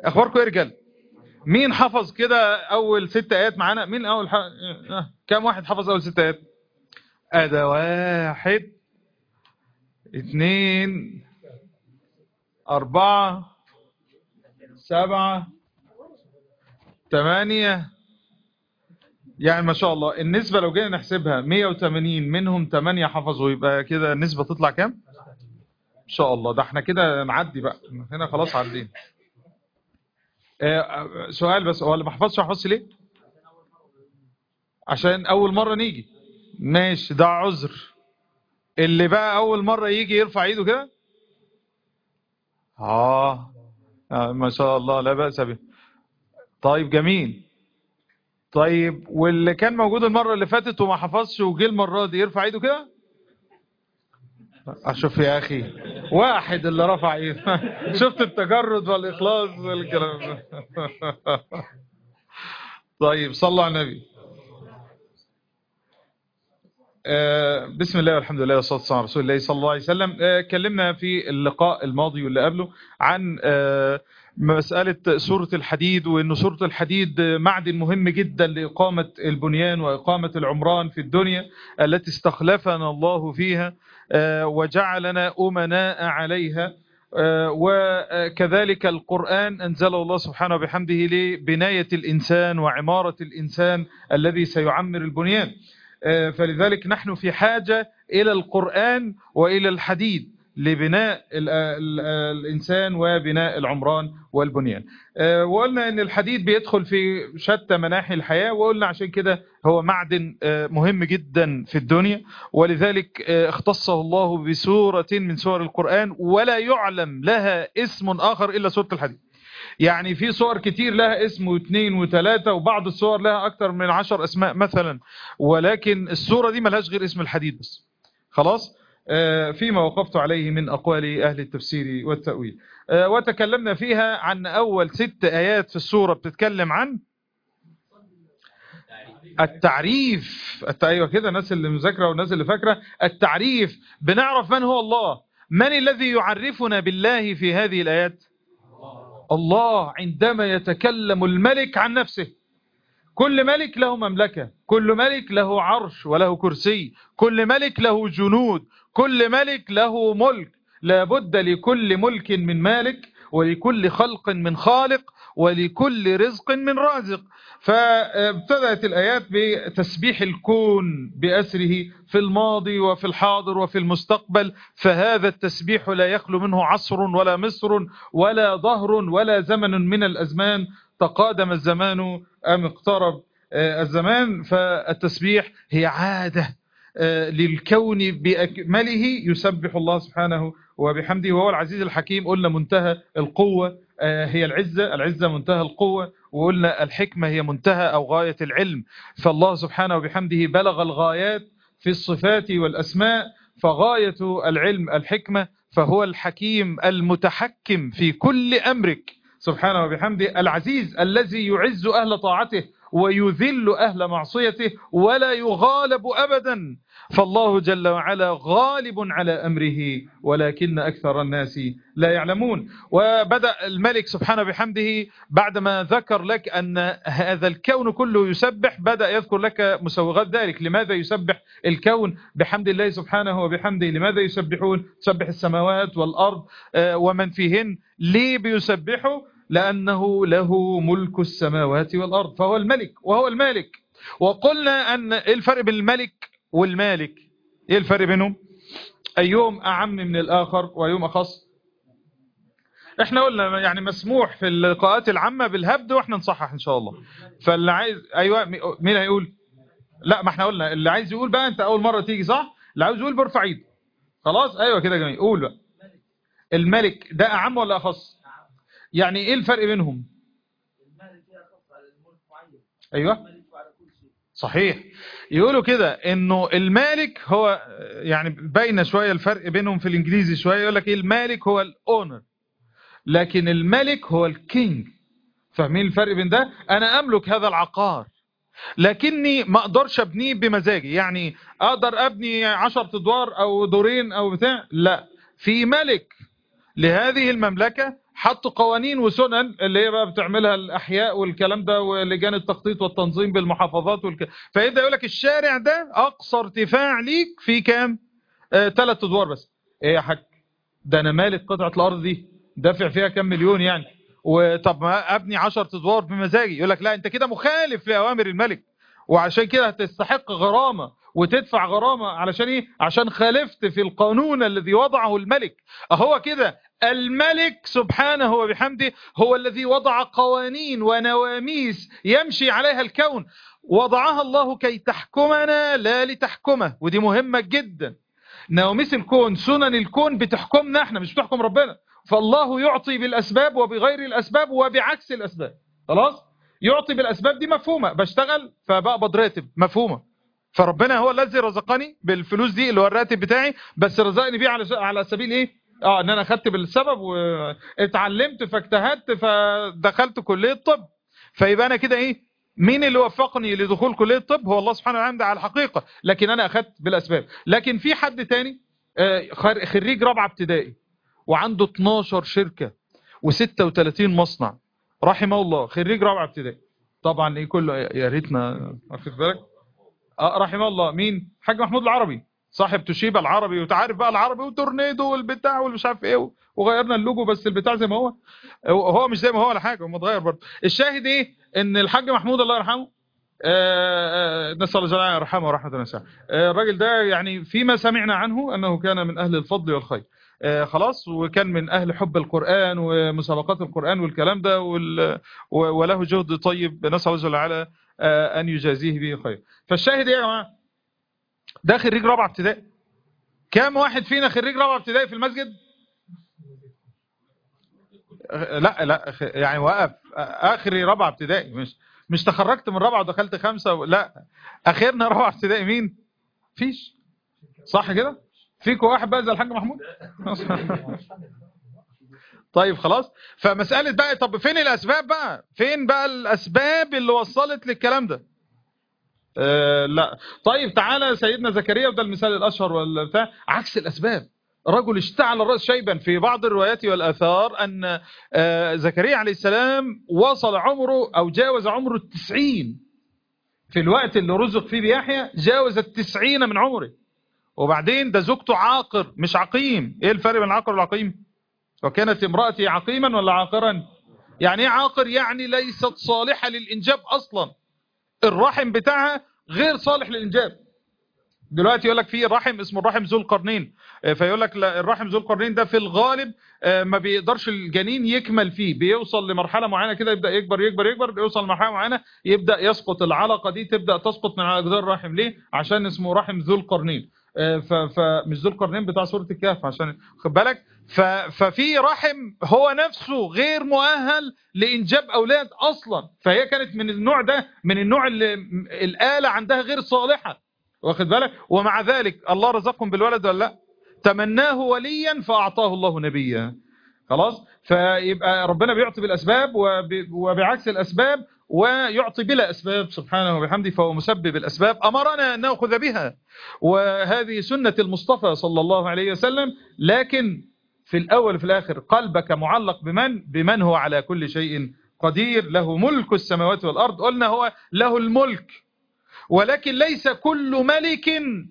اخباركم ايه يا رجال مين حفظ كده اول ست ايات معانا مين اول ح... آه، كام واحد حفظ اول ست ايات ادي واحد اتنين اربعة سبعة تمانية يعني ما شاء الله النسبة لو جينا نحسبها 180 منهم 8 حفظوا يبقى كده النسبة تطلع كام ان شاء الله ده احنا كده نعدي بقى هنا خلاص عدينا آه، سؤال بس هو اللي ما حفظش ما حفظش ليه عشان اول مرة نيجي ماشي ده عذر اللي بقى اول مرة يجي يرفع ايده كده آه. اه ما شاء الله لا بأس به طيب جميل طيب واللي كان موجود المرة اللي فاتت وما حفظش وجه المرة دي يرفع ايده كده اشوف يا اخي واحد اللي رفع ايده شفت التجرد والاخلاص والكلام ده طيب صلوا على النبي آه، بسم الله والحمد لله والصلاة والسلام على رسول الله صلى الله عليه وسلم آه، اتكلمنا في اللقاء الماضي واللي قبله عن آه، مسألة سورة الحديد وأن سورة الحديد معدن مهم جدا لإقامة البنيان وإقامة العمران في الدنيا التي استخلفنا الله فيها آه، وجعلنا أمناء عليها آه، وكذلك القرآن أنزله الله سبحانه وبحمده لبناية الإنسان وعمارة الإنسان الذي سيعمر البنيان آه، فلذلك نحن في حاجة إلى القرآن وإلى الحديد لبناء ال ال الإنسان وبناء العمران والبنيان آه، وقلنا أن الحديد بيدخل في شتى مناحي الحياة وقلنا عشان كده هو معدن آه، مهم جدا في الدنيا ولذلك آه، اختصه الله بسورة من سور القرآن ولا يعلم لها اسم آخر إلا سورة الحديد يعني في صور كتير لها اسم واثنين وثلاثة وبعض الصور لها أكتر من عشر أسماء مثلا ولكن السورة دي ملهاش غير اسم الحديد بس خلاص آه، فيما وقفت عليه من أقوال أهل التفسير والتأويل آه، وتكلمنا فيها عن أول ست آيات في السورة بتتكلم عن التعريف الت- أيوة كده الناس اللي مذاكرة والناس اللي فاكرة التعريف بنعرف من هو الله من الذي يعرفنا بالله في هذه الآيات الله عندما يتكلم الملك عن نفسه كل ملك له مملكة كل ملك له عرش وله كرسي كل ملك له جنود كل ملك له ملك لابد لكل ملك من مالك ولكل خلق من خالق ولكل رزق من رازق فابتدأت الآيات بتسبيح الكون بأسره في الماضي وفي الحاضر وفي المستقبل فهذا التسبيح لا يخلو منه عصر ولا مصر ولا ظهر ولا زمن من الأزمان تقادم الزمان أم اقترب آه، الزمان فالتسبيح هي عادة آه، للكون بأكمله يسبح الله سبحانه وبحمده وهو العزيز الحكيم قلنا منتهى القوة آه، هي العزة العزة منتهى القوة وقلنا الحكمة هي منتهى أو غاية العلم فالله سبحانه وبحمده بلغ الغايات في الصفات والأسماء فغاية العلم الحكمة فهو الحكيم المتحكم في كل أمرك سبحانه وبحمده العزيز الذي يعز أهل طاعته ويذل أهل معصيته ولا يغالب أبدا فالله جل وعلا غالب على أمره ولكن أكثر الناس لا يعلمون وبدأ الملك سبحانه بحمده بعدما ذكر لك أن هذا الكون كله يسبح بدأ يذكر لك مسوغات ذلك لماذا يسبح الكون بحمد الله سبحانه وبحمده لماذا يسبحون تسبح السماوات والأرض آه، ومن فيهن ليه بيسبحوا لأنه له ملك السماوات والأرض فهو الملك وهو المالك وقلنا أن إيه الفرق بين الملك والمالك ايه الفرق بينهم ايهم اعم من الاخر وايهم اخص احنا قلنا يعني مسموح في اللقاءات العامة بالهبد واحنا نصحح ان شاء الله فاللي عايز ايوه مين هيقول لا ما احنا قلنا اللي عايز يقول بقى انت اول مرة تيجي صح اللي عاوز يقول بيرفع ايده خلاص ايوه كده جميل قول بقى الملك ده اعم ولا اخص يعني ايه الفرق بينهم ايوه صحيح يقولوا كده انه المالك هو يعني باينه شويه الفرق بينهم في الانجليزي شويه يقول لك ايه المالك هو الاونر لكن الملك هو الكينج فاهمين الفرق بين ده انا املك هذا العقار لكني ما اقدرش ابنيه بمزاجي يعني اقدر ابني عشرة ادوار او دورين او بتاع لا في ملك لهذه المملكة حطوا قوانين وسنن اللي هي بقى بتعملها الاحياء والكلام ده ولجان التخطيط والتنظيم بالمحافظات والك... فيبدا يقول لك الشارع ده اقصى ارتفاع ليك في كام ثلاث آه ادوار بس ايه يا حاج ده انا مالك قطعه الارض دي دافع فيها كام مليون يعني وطب ما ابني 10 ادوار بمزاجي يقول لك لا انت كده مخالف لاوامر الملك وعشان كده هتستحق غرامه وتدفع غرامه علشان ايه عشان خالفت في القانون الذي وضعه الملك اهو كده الملك سبحانه وبحمده هو الذي وضع قوانين ونواميس يمشي عليها الكون وضعها الله كي تحكمنا لا لتحكمه ودي مهمة جدا نواميس الكون سنن الكون بتحكمنا احنا مش بتحكم ربنا فالله يعطي بالأسباب وبغير الأسباب وبعكس الأسباب خلاص يعطي بالأسباب دي مفهومة بشتغل فبقبض راتب مفهومة فربنا هو الذي رزقني بالفلوس دي اللي هو الراتب بتاعي بس رزقني بيه على على سبيل ايه اه ان انا خدت بالسبب واتعلمت فاجتهدت فدخلت كليه الطب فيبقى انا كده ايه مين اللي وفقني لدخول كليه الطب هو الله سبحانه وتعالى على الحقيقه لكن انا اخدت بالاسباب لكن في حد تاني خريج رابعه ابتدائي وعنده 12 شركه و36 مصنع رحمه الله خريج رابعه ابتدائي طبعا ايه كله يا ريتنا واخد بالك اه رحمه الله مين حاج محمود العربي صاحب توشيبا العربي وتعرف بقى العربي وتورنيدو والبتاع والمش عارف ايه وغيرنا اللوجو بس البتاع زي ما هو هو مش زي ما هو ولا حاجه هو متغير برضه الشاهد ايه ان الحاج محمود الله يرحمه نسال الله جل يرحمه ورحمه الله الراجل ده يعني فيما سمعنا عنه انه كان من اهل الفضل والخير خلاص وكان من اهل حب القران ومسابقات القران والكلام ده وله جهد طيب نسال الله جل وعلا ان يجازيه به خير فالشاهد ايه يا جماعه ده خريج رابعه ابتدائي كام واحد فينا خريج رابعه ابتدائي في المسجد لا لا يعني وقف اخري رابعه ابتدائي مش مش تخرجت من رابعه ودخلت خمسه و... لا اخرنا رابعه ابتدائي مين فيش صح كده فيكم واحد بقى زي الحاج محمود طيب خلاص فمساله بقى طب فين الاسباب بقى فين بقى الاسباب اللي وصلت للكلام ده آه لا طيب تعالى سيدنا زكريا وده المثال الاشهر ولا بتاع عكس الاسباب رجل اشتعل الراس شيبا في بعض الروايات والاثار ان آه زكريا عليه السلام وصل عمره او جاوز عمره التسعين في الوقت اللي رزق فيه بيحيى جاوز التسعين من عمره وبعدين ده زوجته عاقر مش عقيم ايه الفرق بين العاقر والعقيم وكانت امرأتي عقيما ولا عاقرا يعني ايه عاقر يعني ليست صالحة للإنجاب أصلا الرحم بتاعها غير صالح للإنجاب دلوقتي يقول لك في رحم اسمه الرحم ذو القرنين فيقول لك الرحم ذو القرنين ده في الغالب ما بيقدرش الجنين يكمل فيه بيوصل لمرحلة معينة كده يبدأ يكبر يكبر يكبر بيوصل لمرحلة معينة يبدأ يسقط العلقة دي تبدأ تسقط من على جدار الرحم ليه عشان اسمه رحم ذو القرنين فمش ذو القرنين بتاع سورة الكهف عشان خد بالك ففي رحم هو نفسه غير مؤهل لإنجاب أولاد أصلا فهي كانت من النوع ده من النوع اللي الآلة عندها غير صالحة واخد بالك ومع ذلك الله رزقهم بالولد ولا لا تمناه وليا فأعطاه الله نبيا خلاص فيبقى ربنا بيعطي بالأسباب وبعكس الأسباب ويعطي بلا أسباب سبحانه وبحمده فهو مسبب الأسباب أمرنا أن نأخذ بها وهذه سنة المصطفى صلى الله عليه وسلم لكن في الأول في الآخر قلبك معلق بمن بمن هو على كل شيء قدير له ملك السماوات والأرض قلنا هو له الملك ولكن ليس كل ملك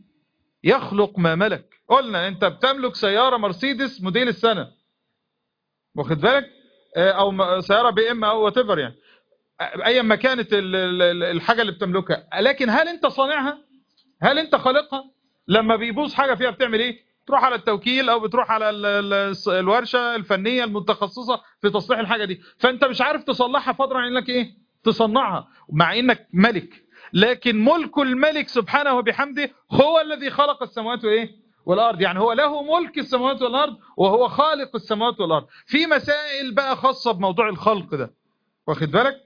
يخلق ما ملك قلنا انت بتملك سيارة مرسيدس موديل السنة واخد بالك او سيارة بي ام او وات يعني ايا ما كانت الحاجة اللي بتملكها لكن هل انت صانعها هل انت خالقها لما بيبوظ حاجة فيها بتعمل ايه تروح على التوكيل او بتروح على الورشة الفنية المتخصصة في تصليح الحاجة دي فانت مش عارف تصلحها فضلا عن انك ايه تصنعها مع انك ملك لكن ملك الملك سبحانه وبحمده هو الذي خلق السماوات وايه والارض يعني هو له ملك السماوات والارض وهو خالق السماوات والارض في مسائل بقى خاصة بموضوع الخلق ده واخد بالك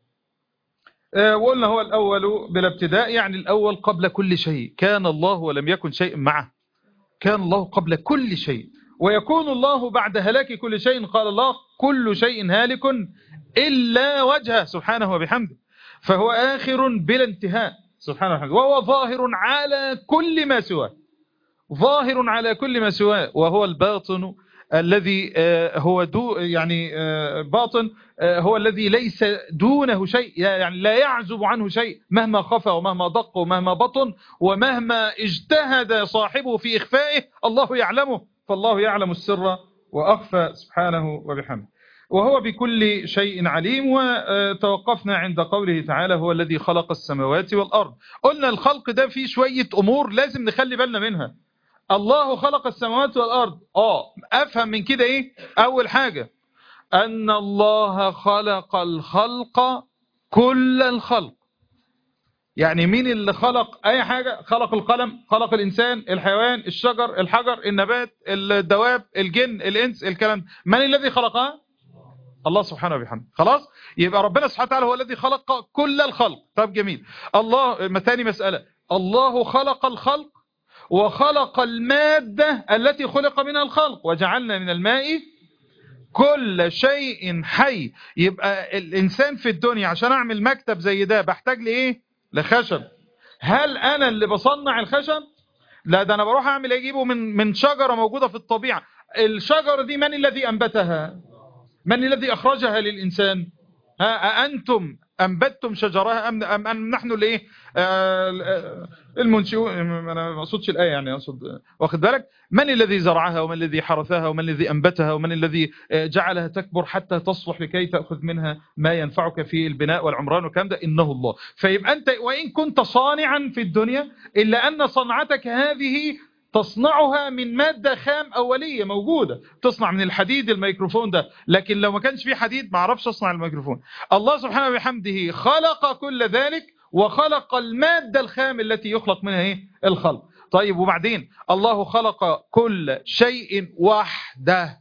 آه وقلنا هو الاول بلا ابتداء يعني الاول قبل كل شيء كان الله ولم يكن شيء معه كان الله قبل كل شيء ويكون الله بعد هلاك كل شيء قال الله كل شيء هالك إلا وجهه سبحانه وبحمده فهو آخر بلا انتهاء سبحانه وبحمده وهو ظاهر على كل ما سواه ظاهر على كل ما سواه وهو الباطن الذي هو دو يعني باطن هو الذي ليس دونه شيء يعني لا يعزب عنه شيء مهما خفى ومهما دق ومهما بطن ومهما اجتهد صاحبه في إخفائه الله يعلمه فالله يعلم السر وأخفى سبحانه وبحمده وهو بكل شيء عليم وتوقفنا عند قوله تعالى هو الذي خلق السماوات والأرض قلنا الخلق ده فيه شوية أمور لازم نخلي بالنا منها الله خلق السماوات والأرض آه أفهم من كده إيه أول حاجة أن الله خلق الخلق كل الخلق يعني مين اللي خلق أي حاجة خلق القلم خلق الإنسان الحيوان الشجر الحجر النبات الدواب الجن الإنس الكلام من الذي خلقها الله سبحانه وبحمده خلاص يبقى ربنا سبحانه وتعالى هو الذي خلق كل الخلق طب جميل الله ثاني مسألة الله خلق الخلق وخلق المادة التي خلق منها الخلق وجعلنا من الماء كل شيء حي يبقى الإنسان في الدنيا عشان أعمل مكتب زي ده بحتاج لإيه لخشب هل أنا اللي بصنع الخشب لا ده أنا بروح أعمل أجيبه من من شجرة موجودة في الطبيعة الشجرة دي من الذي أنبتها من الذي أخرجها للإنسان ها أنتم أنبتتم شجرها أم, أم, أم نحن الايه المنشئون أنا ما أقصدش الآية يعني أقصد واخد بالك من الذي زرعها ومن الذي حرثها ومن الذي أنبتها ومن الذي جعلها تكبر حتى تصلح لكي تأخذ منها ما ينفعك في البناء والعمران والكلام ده إنه الله فيبقى أنت وإن كنت صانعا في الدنيا إلا أن صنعتك هذه تصنعها من مادة خام أولية موجودة تصنع من الحديد الميكروفون ده لكن لو ما كانش فيه حديد ما عرفش أصنع الميكروفون الله سبحانه وبحمده خلق كل ذلك وخلق المادة الخام التي يخلق منها إيه؟ الخلق طيب وبعدين الله خلق كل شيء وحده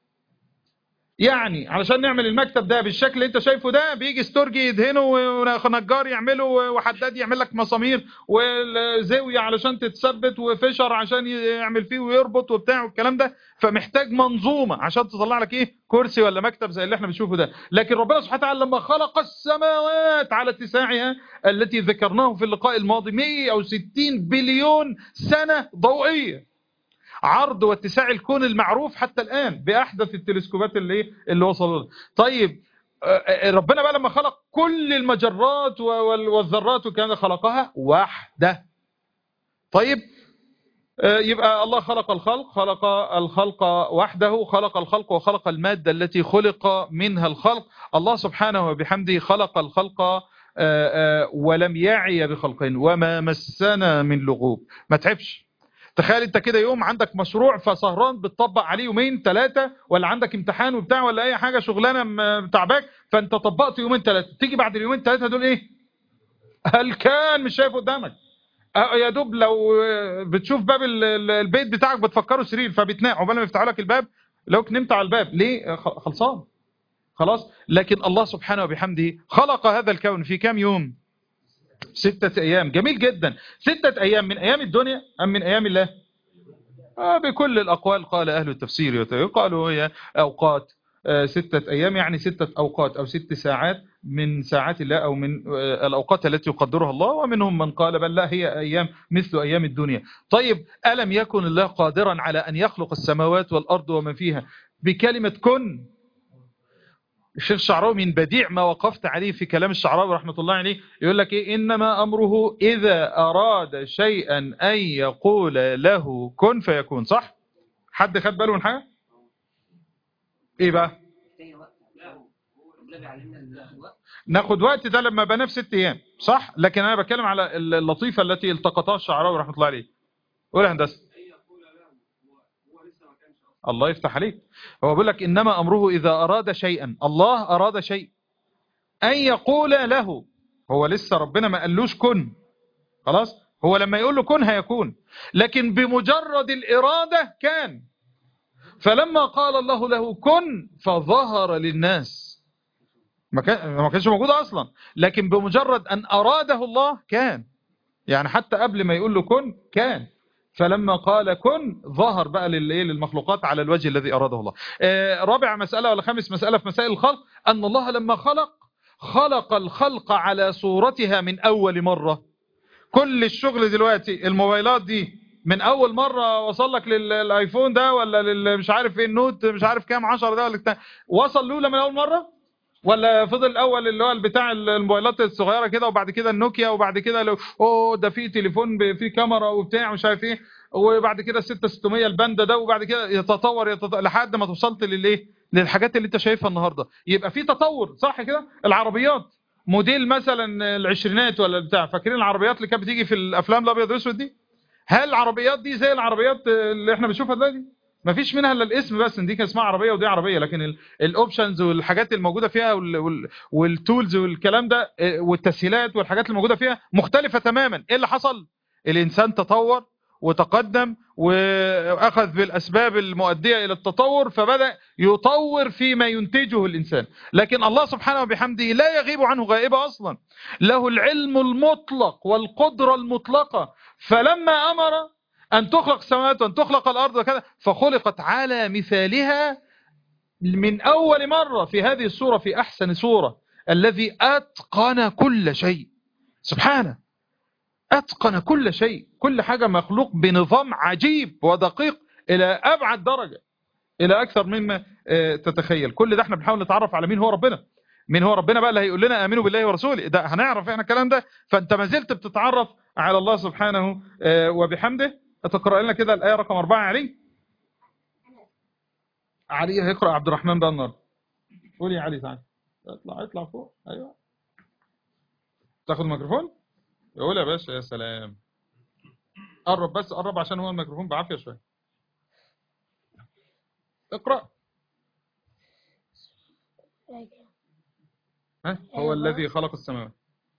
يعني علشان نعمل المكتب ده بالشكل اللي انت شايفه ده بيجي ستورجي يدهنه ونجار يعمله وحداد يعمل لك مسامير والزاوية علشان تتثبت وفشر عشان يعمل فيه ويربط وبتاع والكلام ده فمحتاج منظومة عشان تطلع لك ايه كرسي ولا مكتب زي اللي احنا بنشوفه ده لكن ربنا سبحانه وتعالى لما خلق السماوات على اتساعها التي ذكرناه في اللقاء الماضي 160 بليون سنة ضوئية عرض واتساع الكون المعروف حتى الآن بأحدث التلسكوبات اللي اللي وصلوا لها طيب ربنا بقى لما خلق كل المجرات والذرات والكلام خلقها وحده طيب يبقى الله خلق الخلق خلق الخلق وحده خلق الخلق وخلق المادة التي خلق منها الخلق الله سبحانه وبحمده خلق الخلق ولم يعي بخلقين وما مسنا من لغوب ما تعبش تخيل انت كده يوم عندك مشروع فسهران بتطبق عليه يومين ثلاثة ولا عندك امتحان وبتاع ولا اي حاجة شغلانة تعباك فانت طبقت يومين ثلاثة تيجي بعد اليومين ثلاثة دول ايه هل كان مش شايف قدامك يا دوب لو بتشوف باب البيت بتاعك بتفكره سرير فبتنام عقبال ما يفتحوا لك الباب لو نمت على الباب ليه خلصان خلاص لكن الله سبحانه وبحمده خلق هذا الكون في كام يوم ستة أيام جميل جدا ستة أيام من أيام الدنيا أم من أيام الله آه بكل الأقوال قال أهل التفسير قالوا هي أوقات آه ستة أيام يعني ستة أوقات أو ست ساعات من ساعات الله أو من آه الأوقات التي يقدرها الله ومنهم من قال بل لا هي أيام مثل أيام الدنيا طيب ألم يكن الله قادرا على أن يخلق السماوات والأرض ومن فيها بكلمة كن الشيخ الشعراوي من بديع ما وقفت عليه في كلام الشعراوي رحمة الله عليه يقول لك إيه إنما أمره إذا أراد شيئا أن يقول له كن فيكون صح حد خد باله من حاجة إيه بقى ناخد وقت ده لما بناه في ست أيام صح لكن أنا بتكلم على اللطيفة التي التقطها الشعراوي رحمة الله عليه قول هندسة الله يفتح عليك هو بيقول لك إنما أمره إذا أراد شيئا الله أراد شيء أن يقول له هو لسه ربنا ما قالوش كن خلاص هو لما يقول له كن هيكون لكن بمجرد الإرادة كان فلما قال الله له كن فظهر للناس ما كان ما كانش موجود أصلا لكن بمجرد أن أراده الله كان يعني حتى قبل ما يقول له كن كان فلما قال كن ظهر بقى للمخلوقات على الوجه الذي أراده الله رابع مسألة ولا خامس مسألة في مسائل الخلق أن الله لما خلق خلق الخلق على صورتها من أول مرة كل الشغل دلوقتي الموبايلات دي من اول مرة وصل لك للايفون ده ولا لل- مش عارف ايه النوت مش عارف كام 10 ده ولا بتاع وصل له من اول مرة ولا فضل الاول اللي هو بتاع الموبايلات الصغيره كده وبعد كده النوكيا وبعد كده لو اوه ده في تليفون ب- فيه كاميرا وبتاع مش عارف ايه وبعد كده 6600 الباندا ده وبعد كده يتطور, يتطور لحد ما توصلت للايه للحاجات اللي انت شايفها النهارده يبقى في تطور صح كده العربيات موديل مثلا العشرينات ولا بتاع فاكرين العربيات اللي كانت بتيجي في الافلام الابيض والاسود دي هل العربيات دي زي العربيات اللي احنا بنشوفها دلوقتي ما فيش منها الا الاسم بس إن دي كان اسمها عربيه ودي عربيه لكن ال- الاوبشنز والحاجات الموجوده فيها وال- وال- والتولز والكلام ده آه، والتسهيلات والحاجات الموجوده فيها مختلفه تماما ايه اللي حصل الانسان تطور وتقدم واخذ بالاسباب المؤديه الى التطور فبدا يطور فيما ينتجه الانسان لكن الله سبحانه وبحمده لا يغيب عنه غائبه اصلا له العلم المطلق والقدره المطلقه فلما امر أن تخلق السماوات وأن تخلق الأرض وكذا فخلقت على مثالها من أول مرة في هذه السورة في أحسن سورة الذي أتقن كل شيء سبحانه أتقن كل شيء كل حاجة مخلوق بنظام عجيب ودقيق إلى أبعد درجة إلى أكثر مما آه، تتخيل كل ده احنا بنحاول نتعرف على مين هو ربنا مين هو ربنا بقى اللي هيقول لنا امنوا بالله ورسوله ده هنعرف احنا الكلام ده فانت ما زلت بتتعرف على الله سبحانه آه، وبحمده تقرأ لنا كده الآية رقم أربعة يا علي علي هيقرأ عبد الرحمن بقى النهارده قول يا علي تعالى اطلع اطلع فوق ايوه تاخد الميكروفون قول يا باشا يا سلام قرب بس قرب عشان هو الميكروفون بعافية شوية اقرأ ها هو الذي خلق السماوات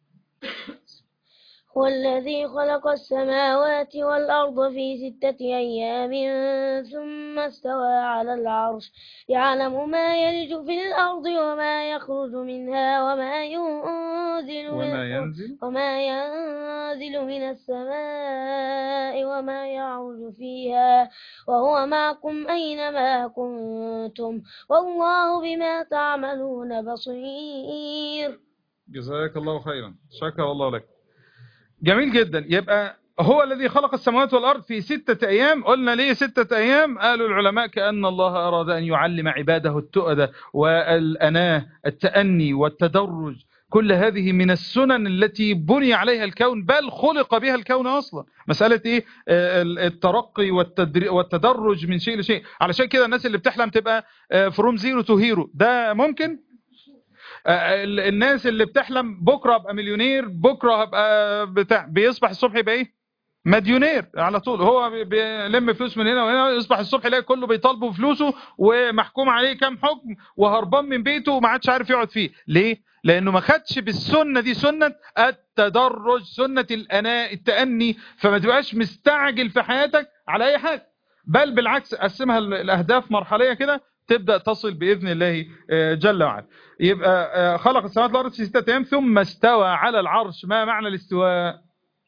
هو الذي خلق السماوات والأرض في ستة أيام ثم استوى على العرش يعلم ما يلج في الأرض وما يخرج منها وما ينزل وما من ينزل وما ينزل من السماء وما يعرج فيها وهو معكم أينما كنتم والله بما تعملون بصير جزاك الله خيرا شكر الله لك جميل جدا يبقى هو الذي خلق السماوات والأرض في ستة أيام قلنا ليه ستة أيام قالوا العلماء كأن الله أراد أن يعلم عباده التؤدة والأناة التأني والتدرج كل هذه من السنن التي بني عليها الكون بل خلق بها الكون أصلا مسألة إيه آه، الترقي والتدر- والتدرج من شيء لشيء علشان كده الناس اللي بتحلم تبقى فروم زيرو تو هيرو ده ممكن آه، ال- الناس اللي بتحلم بكره ابقى مليونير بكره هبقى بتاع بيصبح الصبح يبقى ايه مديونير على طول هو بي- بيلم فلوس من هنا وهنا يصبح الصبح يلاقي كله بيطالبه بفلوسه ومحكوم عليه كام حكم وهربان من بيته وما عادش عارف يقعد فيه ليه لانه ما خدش بالسنه دي سنه التدرج سنه الاناء التاني فما تبقاش مستعجل في حياتك على اي حاجه بل بالعكس قسمها ال- الاهداف مرحليه كده تبدا تصل باذن الله آه، جل وعلا يبقى آه، خلق السماوات والارض في سته ايام ثم استوى على العرش ما معنى الاستواء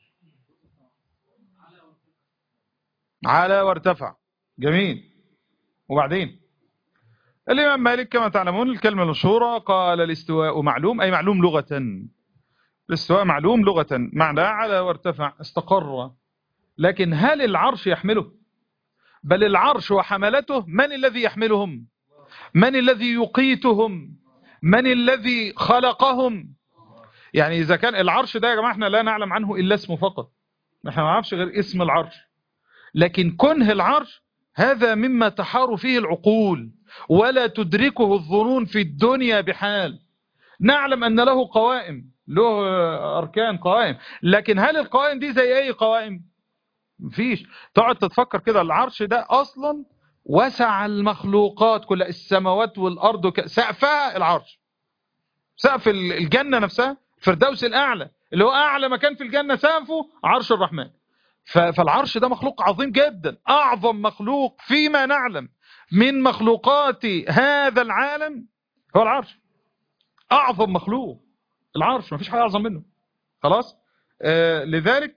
على وارتفع جميل وبعدين الإمام مالك كما تعلمون الكلمة المشهورة قال الاستواء معلوم أي معلوم لغة الاستواء معلوم لغة معنى على وارتفع استقر لكن هل العرش يحمله بل العرش وحملته من الذي يحملهم من الذي يقيتهم من الذي خلقهم يعني إذا كان العرش ده يا جماعة احنا لا نعلم عنه إلا اسمه فقط احنا ما نعرفش غير اسم العرش لكن كنه العرش هذا مما تحار فيه العقول ولا تدركه الظنون في الدنيا بحال نعلم أن له قوائم له أركان قوائم لكن هل القوائم دي زي أي قوائم مفيش تقعد تتفكر كده العرش ده أصلا وسع المخلوقات كل السماوات والأرض وك... سقفها العرش سقف الجنة نفسها الفردوس الأعلى اللي هو أعلى مكان في الجنة سقفه عرش الرحمن ف- فالعرش ده مخلوق عظيم جدا أعظم مخلوق فيما نعلم من مخلوقات هذا العالم هو العرش أعظم مخلوق العرش ما فيش حاجة أعظم منه خلاص آه لذلك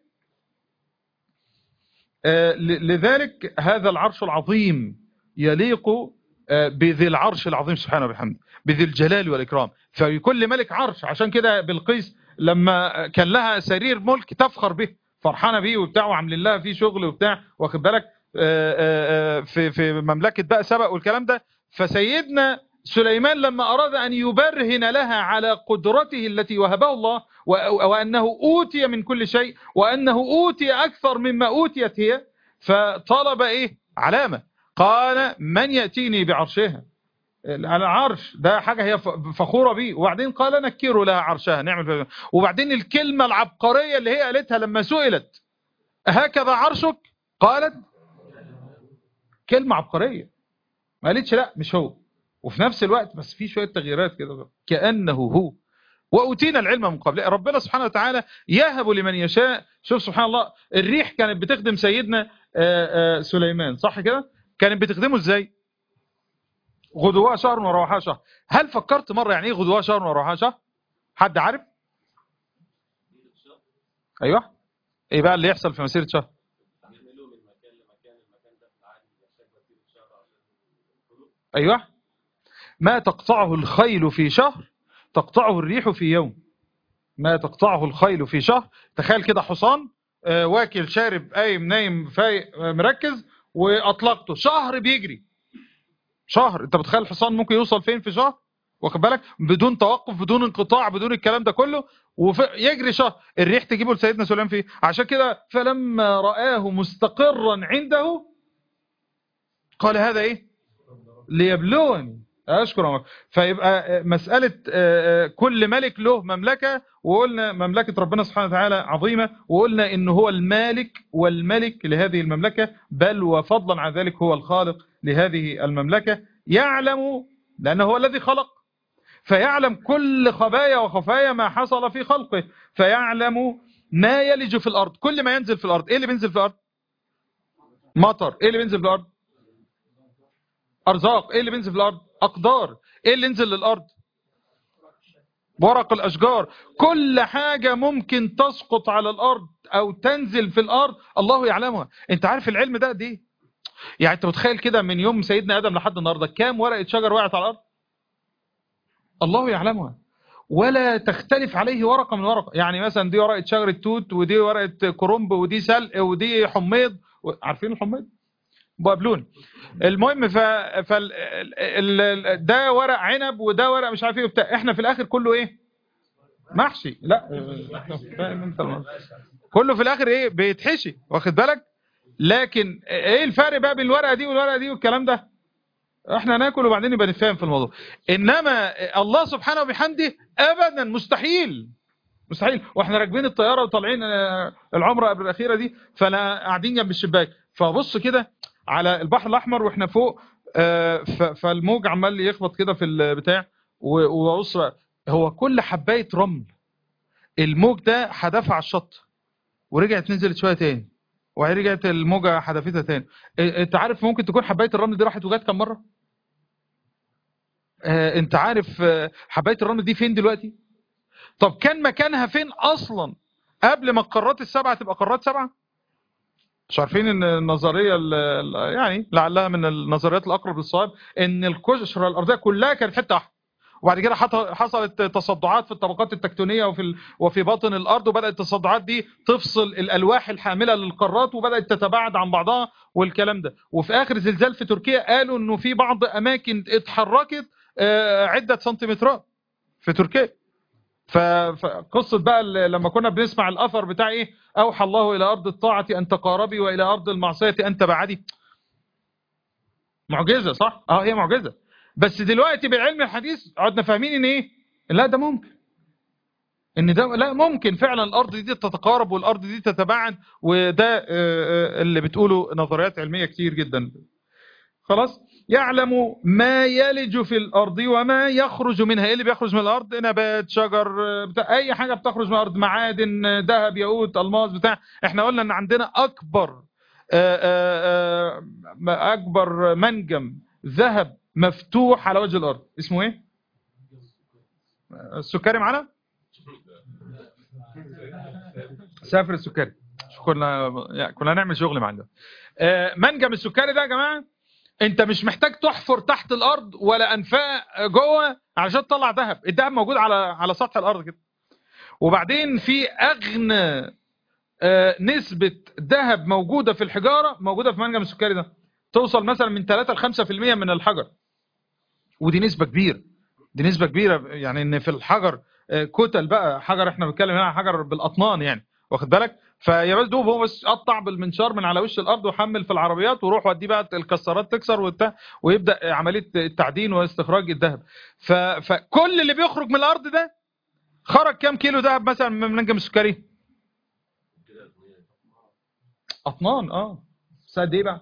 آه ل- لذلك هذا العرش العظيم يليق آه بذي العرش العظيم سبحانه وبحمده بذي الجلال والإكرام فلكل ملك عرش عشان كده بلقيس لما كان لها سرير ملك تفخر به فرحانه بيه وبتاع وعاملين لها فيه شغل وبتاع واخد بالك آه، آه، آه، في في مملكه بقى سبق والكلام ده فسيدنا سليمان لما اراد ان يبرهن لها على قدرته التي وهبه الله و- وانه اوتي من كل شيء وانه اوتي اكثر مما اوتيت هي فطلب ايه علامه قال من ياتيني بعرشها على العرش ده حاجة هي ف- فخورة بيه وبعدين قال نكروا لها عرشها نعمل فيها. وبعدين الكلمة العبقرية اللي هي قالتها لما سئلت هكذا عرشك قالت كلمة عبقرية ما قالتش لا مش هو وفي نفس الوقت بس في شوية تغييرات كده كأنه هو وأوتينا العلم من قبل ربنا سبحانه وتعالى يهب لمن يشاء شوف سبحان الله الريح كانت بتخدم سيدنا آه، آه، سليمان صح كده كانت بتخدمه ازاي غدوها شهر وروحها شهر هل فكرت مرة يعني ايه غدوها شهر وروحها شهر حد عارف ايوه ايه بقى اللي يحصل في مسيرة شهر ايوه ما تقطعه الخيل في شهر تقطعه الريح في يوم ما تقطعه الخيل في شهر تخيل كده حصان آه، واكل شارب قايم نايم فايق آه، مركز واطلقته شهر بيجري شهر انت متخيل الحصان ممكن يوصل فين في شهر واخد بالك بدون توقف بدون انقطاع بدون الكلام ده كله ويجري شهر الريح تجيبه لسيدنا سليمان فيه عشان كده فلما رآه مستقرا عنده قال هذا ايه ليبلوني اشكر الله فيبقى مسألة آه، آه، كل ملك له مملكة وقلنا مملكة ربنا سبحانه وتعالى عظيمة وقلنا انه هو المالك والملك لهذه المملكة بل وفضلا عن ذلك هو الخالق لهذه المملكة يعلم لأنه هو الذي خلق فيعلم كل خبايا وخفايا ما حصل في خلقه فيعلم ما يلج في الأرض كل ما ينزل في الأرض إيه اللي بينزل في الأرض مطر إيه اللي بينزل في الأرض أرزاق إيه اللي بينزل في الأرض أقدار إيه اللي ينزل للأرض ورق الأشجار كل حاجة ممكن تسقط على الأرض أو تنزل في الأرض الله يعلمها أنت عارف العلم ده قد إيه يعني أنت متخيل كده من يوم سيدنا آدم لحد النهاردة كام ورقة شجر وقعت على الأرض الله يعلمها ولا تختلف عليه ورقة من ورقة يعني مثلا دي ورقة شجرة توت ودي ورقة كرنب ودي سلق ودي حميض و- عارفين الحميض بقبلون المهم ف... فال... ال... ال... ده ورق عنب وده ورق مش عارف ايه وبتاع احنا في الاخر كله ايه محشي لا فاهم انت الموضوع. كله في الاخر ايه بيتحشي واخد بالك لكن ايه الفرق بقى بين الورقه دي والورقه دي والكلام ده احنا ناكل وبعدين يبقى نفهم في الموضوع انما الله سبحانه وبحمده ابدا مستحيل مستحيل واحنا راكبين الطياره وطالعين آه، العمره قبل الاخيره دي فانا قاعدين جنب الشباك فبص كده على البحر الاحمر واحنا فوق آه، ف- فالموج عمال يخبط كده في البتاع و- وبص بقى، هو كل حبايه رمل الموج ده حدفها على الشط ورجعت نزلت شويه تاني وبعدين رجعت الموجه حدفتها تاني إيه، انت عارف ممكن تكون حبايه الرمل دي راحت وجت كم مره آه، انت عارف آه، حبايه الرمل دي فين دلوقتي طب كان مكانها فين اصلا قبل ما القارات السبعه تبقى قارات سبعه مش عارفين ان النظريه ال- ال- يعني لعلها من النظريات الاقرب للصواب ان القشره الارضيه كلها كانت حته واحده وبعد كده حط- حصلت تصدعات في الطبقات التكتونيه وفي ال- وفي باطن الارض وبدات التصدعات دي تفصل الالواح الحامله للقارات وبدات تتباعد عن بعضها والكلام ده وفي اخر زلزال في تركيا قالوا انه في بعض اماكن اتحركت آه، عده سنتيمترات في تركيا ف- فقصة بقى ال- لما كنا بنسمع الأثر بتاع إيه أوحى الله إلى أرض الطاعة أن تقاربي وإلى أرض المعصية أن تبعدي معجزة صح؟ اه هي معجزة بس دلوقتي بالعلم الحديث عدنا فاهمين ان ايه لا ده ممكن ان ده لا ممكن فعلا الارض دي تتقارب والارض دي تتباعد وده آه، آه، اللي بتقوله نظريات علمية كتير جدا خلاص يعلم ما يلج في الارض وما يخرج منها ايه اللي بيخرج من الارض نبات شجر آه، بتاع اي حاجه بتخرج من الارض معادن آه، ذهب ياقوت الماس بتاع احنا قلنا ان عندنا اكبر آه، آه، آه، اكبر منجم ذهب مفتوح على وجه الارض اسمه ايه السكري معانا سافر السكري شو كنا يعني كنا نعمل شغل معنا آه، منجم السكري ده يا جماعه انت مش محتاج تحفر تحت الارض ولا انفاق جوه علشان تطلع ذهب الذهب موجود على على سطح الارض كده وبعدين في اغنى آه، نسبة ذهب موجودة في الحجارة موجودة في منجم السكري ده توصل مثلا من 3 ل 5% من الحجر ودي نسبة كبيرة دي نسبة كبيرة يعني ان في الحجر آه، كتل بقى حجر احنا بنتكلم هنا عن حجر بالاطنان يعني واخد بالك فيا بس دوب هو بس قطع بالمنشار من على وش الارض وحمل في العربيات وروح وديه بقى الكسرات تكسر وبتاع ويبدا عمليه التعدين واستخراج الذهب ف... فكل اللي بيخرج من الارض ده خرج كام كيلو ذهب مثلا من منجم السكري اطنان اه بس قد ايه بقى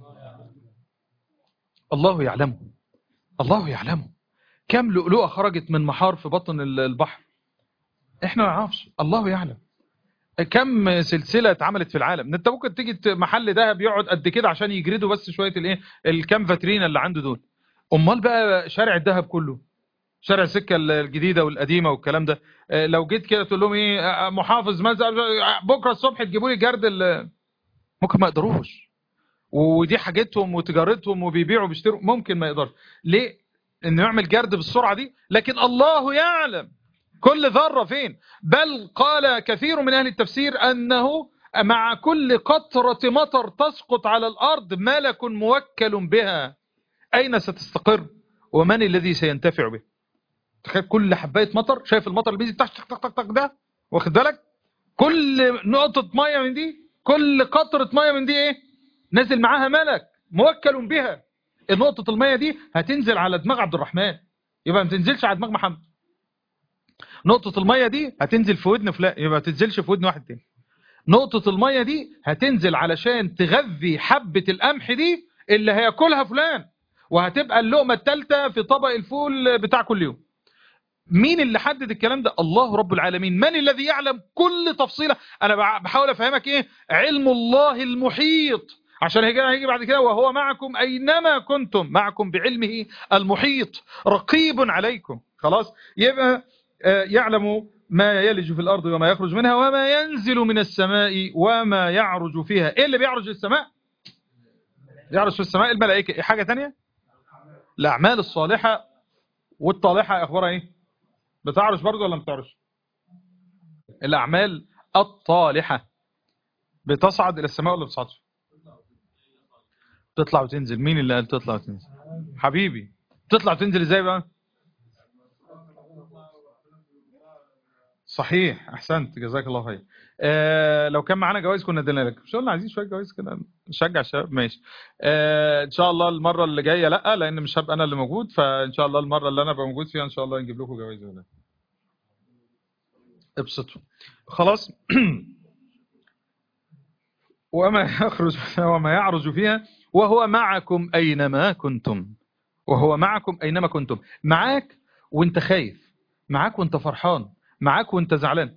الله يعلمه الله يعلمه كم لؤلؤه خرجت من محار في بطن ال- البحر احنا ما نعرفش الله يعلم كم سلسله اتعملت في العالم انت ممكن تيجي ت- محل ذهب يقعد قد كده عشان يجردوا بس شويه الايه الكام فاترينا اللي عنده دول امال بقى شارع الذهب كله شارع السكه الجديده والقديمه والكلام ده آه، لو جيت كده تقول لهم ايه آه، محافظ مثلا بكره الصبح تجيبوا لي جرد ال- ممكن ما يقدروش ودي حاجتهم وتجارتهم وبيبيعوا وبيشتروا ممكن ما يقدرش ليه انه يعمل جرد بالسرعه دي لكن الله يعلم كل ذره فين بل قال كثير من اهل التفسير انه مع كل قطره مطر تسقط على الارض ملك موكل بها اين ستستقر ومن الذي سينتفع به تخيل كل حبايه مطر شايف المطر اللي بينزل تحت تك تك تك تك ده واخد بالك كل نقطه ميه من دي كل قطره ميه من دي ايه نازل معاها ملك موكل بها نقطه الميه دي هتنزل على دماغ عبد الرحمن يبقى ما تنزلش على دماغ محمد نقطه الميه دي هتنزل في ودن فلان يبقى ما تنزلش في ودن واحد تاني نقطه الميه دي هتنزل علشان تغذي حبه القمح دي اللي هياكلها فلان وهتبقى اللقمه الثالثه في طبق الفول بتاع كل يوم مين اللي حدد الكلام ده الله رب العالمين من الذي يعلم كل تفصيلة انا بع- بحاول افهمك ايه علم الله المحيط عشان هيجي هيجي بعد كده وهو معكم اينما كنتم معكم بعلمه المحيط رقيب عليكم خلاص يبقى آه، يعلم ما يلج في الارض وما يخرج منها وما ينزل من السماء وما يعرج فيها ايه اللي بيعرج السماء يعرج في السماء الملائكه إيه حاجه تانية الاعمال الصالحه والطالحه اخبارها ايه بتعرج برضه ولا ما بتعرج الاعمال الطالحه بتصعد الى السماء ولا بتصعدش تطلع وتنزل مين اللي قال تطلع وتنزل حبيبي تطلع وتنزل ازاي بقى صحيح احسنت جزاك الله خير آه لو كان معانا جوائز كنا ادينا لك مش قلنا عايزين شويه جوائز كده نشجع الشباب ماشي آه ان شاء الله المره اللي جايه لا لان مش هبقى انا اللي موجود فان شاء الله المره اللي انا ابقى موجود فيها ان شاء الله نجيب لكم جوائز ولا ابسطوا خلاص وما يخرج وما يعرج فيها وهو معكم اينما كنتم وهو معكم اينما كنتم معاك وانت خايف معاك وانت فرحان معاك وانت زعلان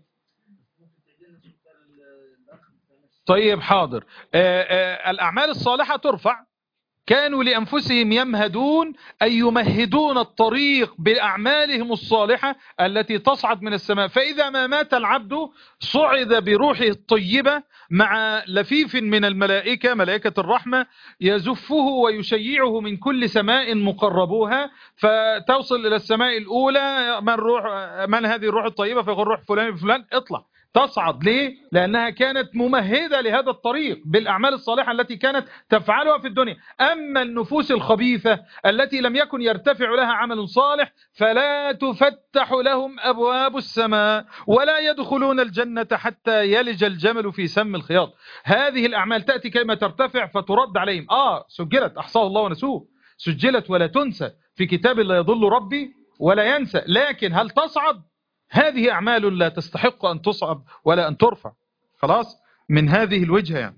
طيب حاضر آه آه الأعمال الصالحة ترفع كانوا لأنفسهم يمهدون أي يمهدون الطريق بأعمالهم الصالحة التي تصعد من السماء فإذا ما مات العبد صعد بروحه الطيبة مع لفيف من الملائكة ملائكة الرحمة يزفه ويشيعه من كل سماء مقربوها فتوصل إلى السماء الأولى من, روح من هذه الروح الطيبة فيقول روح فلان فلان اطلع تصعد ليه؟ لأنها كانت ممهدة لهذا الطريق بالأعمال الصالحة التي كانت تفعلها في الدنيا أما النفوس الخبيثة التي لم يكن يرتفع لها عمل صالح فلا تفتح لهم أبواب السماء ولا يدخلون الجنة حتى يلج الجمل في سم الخياط هذه الأعمال تأتي كما ترتفع فترد عليهم آه سجلت أحصاه الله ونسوه سجلت ولا تنسى في كتاب لا يضل ربي ولا ينسى لكن هل تصعد هذه أعمال لا تستحق أن تصعد ولا أن ترفع خلاص من هذه الوجهة يعني.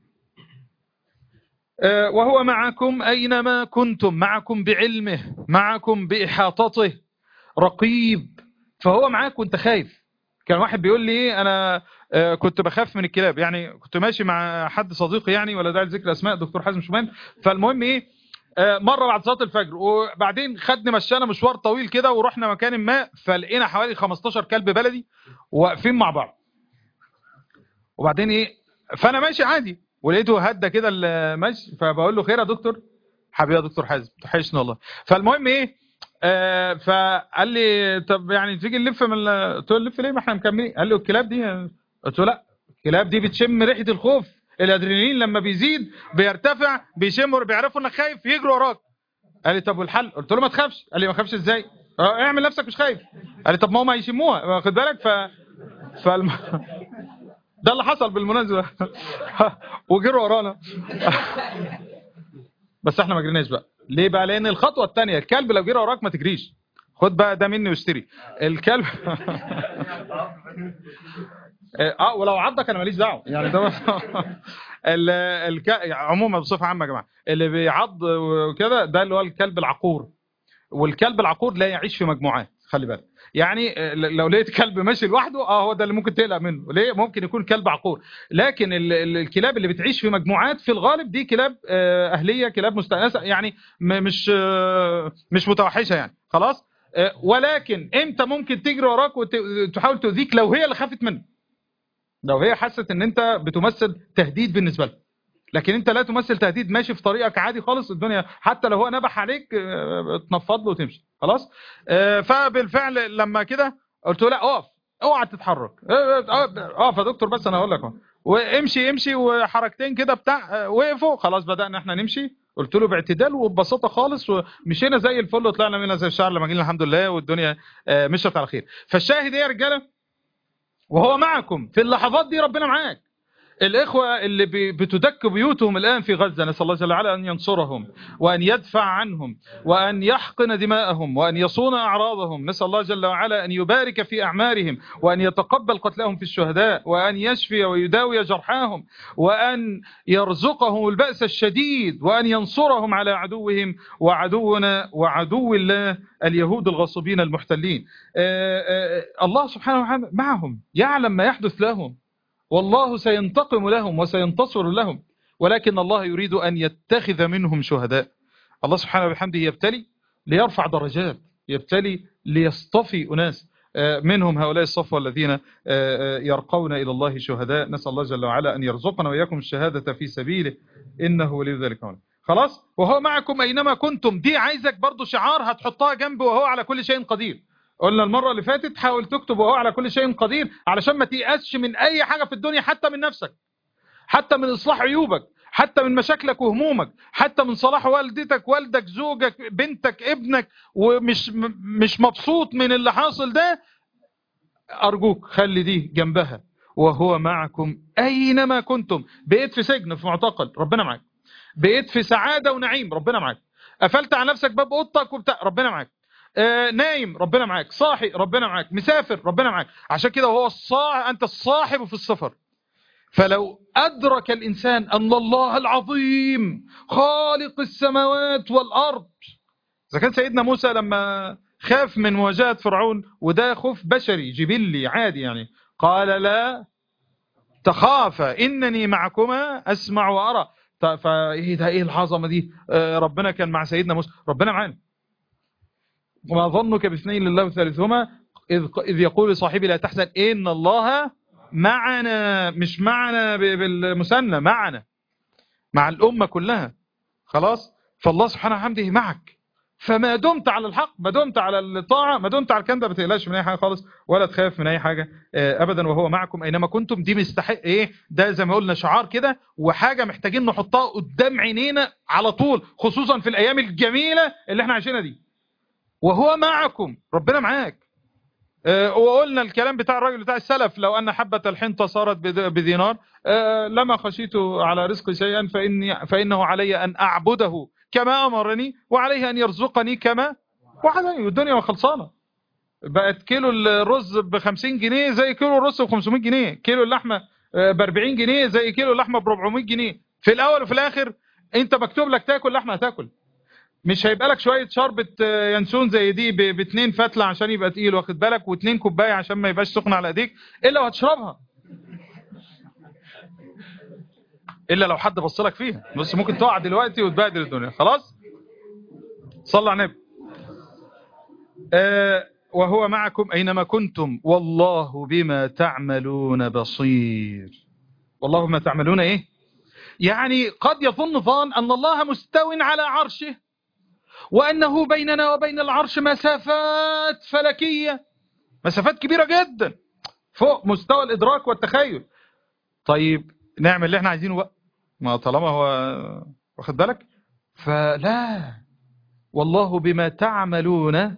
آه وهو معكم أينما كنتم معكم بعلمه معكم بإحاطته رقيب فهو معاك وانت خايف كان واحد بيقول لي أنا آه كنت بخاف من الكلاب يعني كنت ماشي مع حد صديقي يعني ولا داعي لذكر أسماء دكتور حازم شومان فالمهم إيه مرة بعد صلاة الفجر وبعدين خدني مشانا مشوار طويل كده ورحنا مكان ما فلقينا حوالي 15 كلب بلدي واقفين مع بعض وبعدين ايه فانا ماشي عادي ولقيته هدى كده المشي فبقول له خير يا دكتور حبيبي يا دكتور حازم تحشني والله فالمهم ايه آه فقال لي طب يعني تيجي نلف من قلت له نلف ليه ما احنا مكملين قال لي الكلاب دي قلت له لا الكلاب دي بتشم ريحه الخوف الادرينالين لما بيزيد بيرتفع بيشموا بيعرفوا انك خايف يجروا وراك قال لي طب والحل قلت له ما تخافش قال لي ما تخافش ازاي اه اعمل نفسك مش خايف قال لي طب ما هم هيشموها واخد بالك ف فالم... ده اللي حصل بالمناسبه وجروا ورانا بس احنا ما جريناش بقى ليه بقى لان الخطوه الثانيه الكلب لو جرى وراك ما تجريش خد بقى ده مني واشتري الكلب اه ولو عضك انا ماليش دعوه يعني ده بس ال... الك... عموما بصفه عامه يا جماعه اللي بيعض وكده ده اللي هو الكلب العقور والكلب العقور لا يعيش في مجموعات خلي بالك يعني لو لقيت كلب ماشي لوحده اه هو ده اللي ممكن تقلق منه ليه ممكن يكون كلب عقور لكن ال- ال- الكلاب اللي بتعيش في مجموعات في الغالب دي كلاب آه، اهليه كلاب مستانسه يعني م- مش آه، مش متوحشه يعني خلاص آه، ولكن امتى ممكن تجري وراك وتحاول تؤذيك لو هي اللي خافت منك لو هي حست ان انت بتمثل تهديد بالنسبه لها لكن انت لا تمثل تهديد ماشي في طريقك عادي خالص الدنيا حتى لو هو نبح عليك آه، تنفض له وتمشي خلاص آه، فبالفعل لما كده قلت له لا اقف اوعى تتحرك آه، آه، اقف يا دكتور بس انا هقول لك اهو. وامشي امشي وحركتين كده بتاع آه، وقفوا خلاص بدانا احنا نمشي قلت له باعتدال وببساطه خالص ومشينا زي الفل وطلعنا منها زي الشعر لما جينا الحمد لله والدنيا آه، مشت على خير فالشاهد ايه يا رجاله وهو معكم في اللحظات دي ربنا معاك الإخوة اللي بي- بتدك بيوتهم الآن في غزة نسأل الله جل وعلا أن ينصرهم وأن يدفع عنهم وأن يحقن دماءهم وأن يصون أعراضهم نسأل الله جل وعلا أن يبارك في أعمارهم وأن يتقبل قتلهم في الشهداء وأن يشفي ويداوي جرحاهم وأن يرزقهم البأس الشديد وأن ينصرهم على عدوهم وعدونا وعدو الله اليهود الغاصبين المحتلين آه، آه، الله سبحانه وتعالى معهم يعلم ما يحدث لهم والله سينتقم لهم وسينتصر لهم ولكن الله يريد أن يتخذ منهم شهداء الله سبحانه وبحمده يبتلي ليرفع درجات يبتلي ليصطفي أناس آه، منهم هؤلاء الصفوة الذين آه، آه، يرقون إلى الله شهداء نسأل الله جل وعلا أن يرزقنا وإياكم الشهادة في سبيله إنه ولي ذلك مولانا. خلاص وهو معكم أينما كنتم دي عايزك برضو شعار هتحطها جنب وهو على كل شيء قدير قلنا المرة اللي فاتت حاول تكتب وهو على كل شيء قدير علشان ما تيأسش من أي حاجة في الدنيا حتى من نفسك حتى من إصلاح عيوبك حتى من مشاكلك وهمومك حتى من صلاح والدتك والدك زوجك بنتك ابنك ومش م- مش مبسوط من اللي حاصل ده أرجوك خلي دي جنبها وهو معكم أينما كنتم بقيت في سجن في معتقل ربنا معاك بقيت في سعادة ونعيم ربنا معاك قفلت على نفسك باب اوضتك وبتاع ربنا معاك آه نايم ربنا معاك صاحي ربنا معاك مسافر ربنا معاك عشان كده هو الصاع انت الصاحب في السفر فلو أدرك الإنسان أن الله العظيم خالق السماوات والأرض إذا كان سيدنا موسى لما خاف من مواجهة فرعون وده خوف بشري جبلي عادي يعني قال لا تخافا إنني معكما أسمع وأرى ط- فإيه ده إيه العظمة دي آه، ربنا كان مع سيدنا موسى ربنا معانا وما ظنك باثنين لله ثالثهما إذ, إذ يقول لصاحبي لا تحزن إن الله معنا مش معنا ب- بالمثنى معنا مع الأمة كلها خلاص فالله سبحانه وحمده معك فما دمت على الحق ما دمت على الطاعة ما دمت على الكلام ده ما تقلقش من أي حاجة خالص ولا تخاف من أي حاجة آه، أبدا وهو معكم أينما كنتم دي مستحق إيه ده زي ما قلنا شعار كده وحاجة محتاجين نحطها قدام عينينا على طول خصوصا في الأيام الجميلة اللي احنا عايشينها دي وهو معكم ربنا معاك آه، وقلنا الكلام بتاع الراجل بتاع السلف لو أن حبة الحنطة صارت بد- بدينار آه، لما خشيت على رزق شيئا فإني فإنه علي أن أعبده كما أمرني وعليه أن يرزقني كما وعدني والدنيا خلصانة بقت كيلو الرز ب 50 جنيه زي كيلو الرز ب 500 جنيه كيلو اللحمة ب 40 جنيه زي كيلو اللحمة ب 400 جنيه في الأول وفي الآخر أنت مكتوب لك تاكل لحمة هتاكل مش هيبقى لك شوية شربة آه، ينسون زي دي ب- باتنين فتلة عشان يبقى تقيل واخد بالك واتنين كوباية عشان ما يبقاش سخن على ايديك الا وهتشربها الا لو حد بص لك فيها بس ممكن تقع دلوقتي وتبهدل الدنيا خلاص صلى على النبي آه وهو معكم اينما كنتم والله بما تعملون بصير والله بما تعملون ايه يعني قد يظن ظان ان الله مستو على عرشه وأنه بيننا وبين العرش مسافات فلكية مسافات كبيرة جدا فوق مستوى الإدراك والتخيل طيب نعمل اللي احنا عايزينه بقى ما طالما هو واخد بالك فلا والله بما تعملون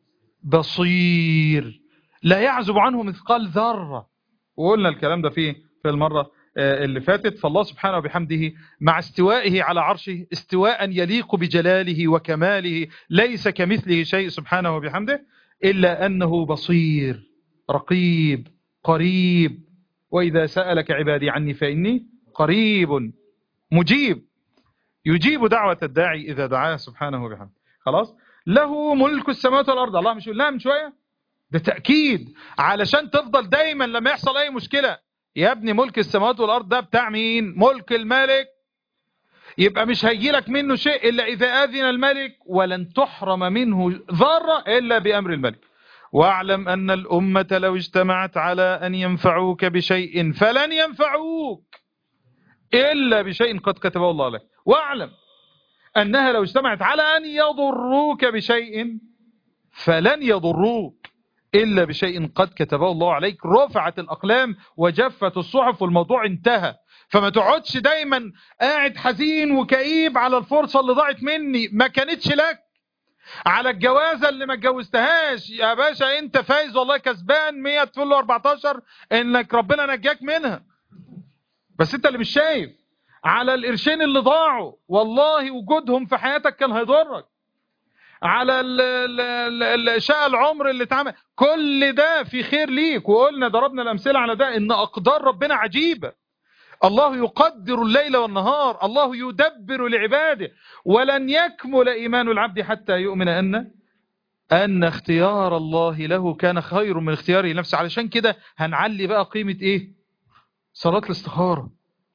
بصير لا يعزب عنه مثقال ذرة وقلنا الكلام ده فيه في المرة اللي فاتت فالله سبحانه وبحمده مع استوائه على عرشه استواء يليق بجلاله وكماله ليس كمثله شيء سبحانه وبحمده إلا أنه بصير رقيب قريب وإذا سألك عبادي عني فإني قريب مجيب يجيب دعوة الداعي إذا دعاه سبحانه وبحمده خلاص له ملك السماوات والأرض الله مش يقول لا من شوية ده تأكيد علشان تفضل دايما لما يحصل أي مشكلة يا ابني ملك السماوات والأرض ده بتاع مين ملك الملك يبقى مش هيجي لك منه شيء إلا إذا آذن الملك ولن تحرم منه ذرة إلا بأمر الملك واعلم أن الأمة لو اجتمعت على أن ينفعوك بشيء فلن ينفعوك إلا بشيء قد كتبه الله لك واعلم أنها لو اجتمعت على أن يضروك بشيء فلن يضروك إلا بشيء قد كتبه الله عليك رفعت الأقلام وجفت الصحف والموضوع انتهى فما تقعدش دايما قاعد حزين وكئيب على الفرصة اللي ضاعت مني ما كانتش لك على الجوازة اللي ما اتجوزتهاش يا باشا انت فايز والله كسبان 100 تقول له 14 انك ربنا نجاك منها بس انت اللي مش شايف على القرشين اللي ضاعوا والله وجودهم في حياتك كان هيضرك على شقى العمر اللي اتعمل كل ده في خير ليك وقلنا ضربنا الامثله على ده ان اقدار ربنا عجيبه الله يقدر الليل والنهار الله يدبر لعباده ولن يكمل ايمان العبد حتى يؤمن ان ان اختيار الله له كان خير من اختياره لنفسه علشان كده هنعلي بقى قيمه ايه صلاه الاستخاره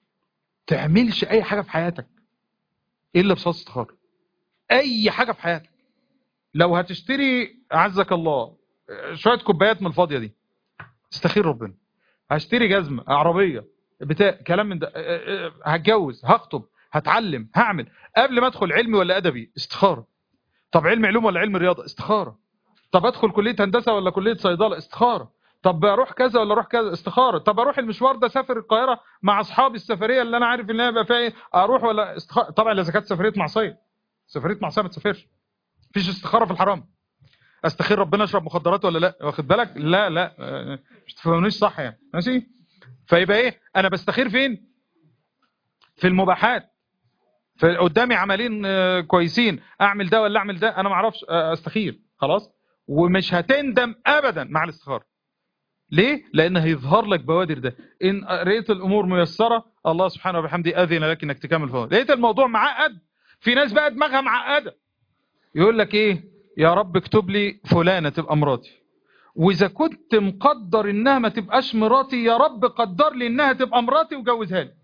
تعملش اي حاجه في حياتك الا بصلاه الاستخاره اي حاجه في حياتك لو هتشتري عزك الله شوية كوبايات من الفاضية دي استخير ربنا هشتري جزمة عربية بتاع كلام من ده هتجوز هخطب هتعلم هعمل قبل ما ادخل علمي ولا ادبي استخارة طب علم علوم ولا علم رياضة استخارة طب ادخل كلية هندسة ولا كلية صيدلة استخارة طب اروح كذا ولا اروح كذا استخارة طب اروح المشوار ده سافر القاهرة مع اصحابي السفرية اللي انا عارف ان انا بقى فيها اروح ولا استخارة طبعا اذا كانت سفرية معصية سفرية معصية ما تسافرش مفيش استخارة في الحرام استخير ربنا اشرب مخدرات ولا لا واخد بالك لا لا مش تفهمونيش صح يعني ماشي فيبقى ايه انا بستخير فين في المباحات فقدامي عملين كويسين اعمل ده ولا اعمل ده انا ما اعرفش استخير خلاص ومش هتندم ابدا مع الاستخاره ليه لان هيظهر لك بوادر ده ان رأيت الامور ميسره الله سبحانه وبحمده اذن لك انك تكمل فوق لقيت الموضوع معقد في ناس بقى دماغها معقده يقول لك ايه يا رب اكتب لي فلانة تبقى مراتي واذا كنت مقدر انها ما تبقاش مراتي يا رب قدر لي انها تبقى مراتي وجوزها لي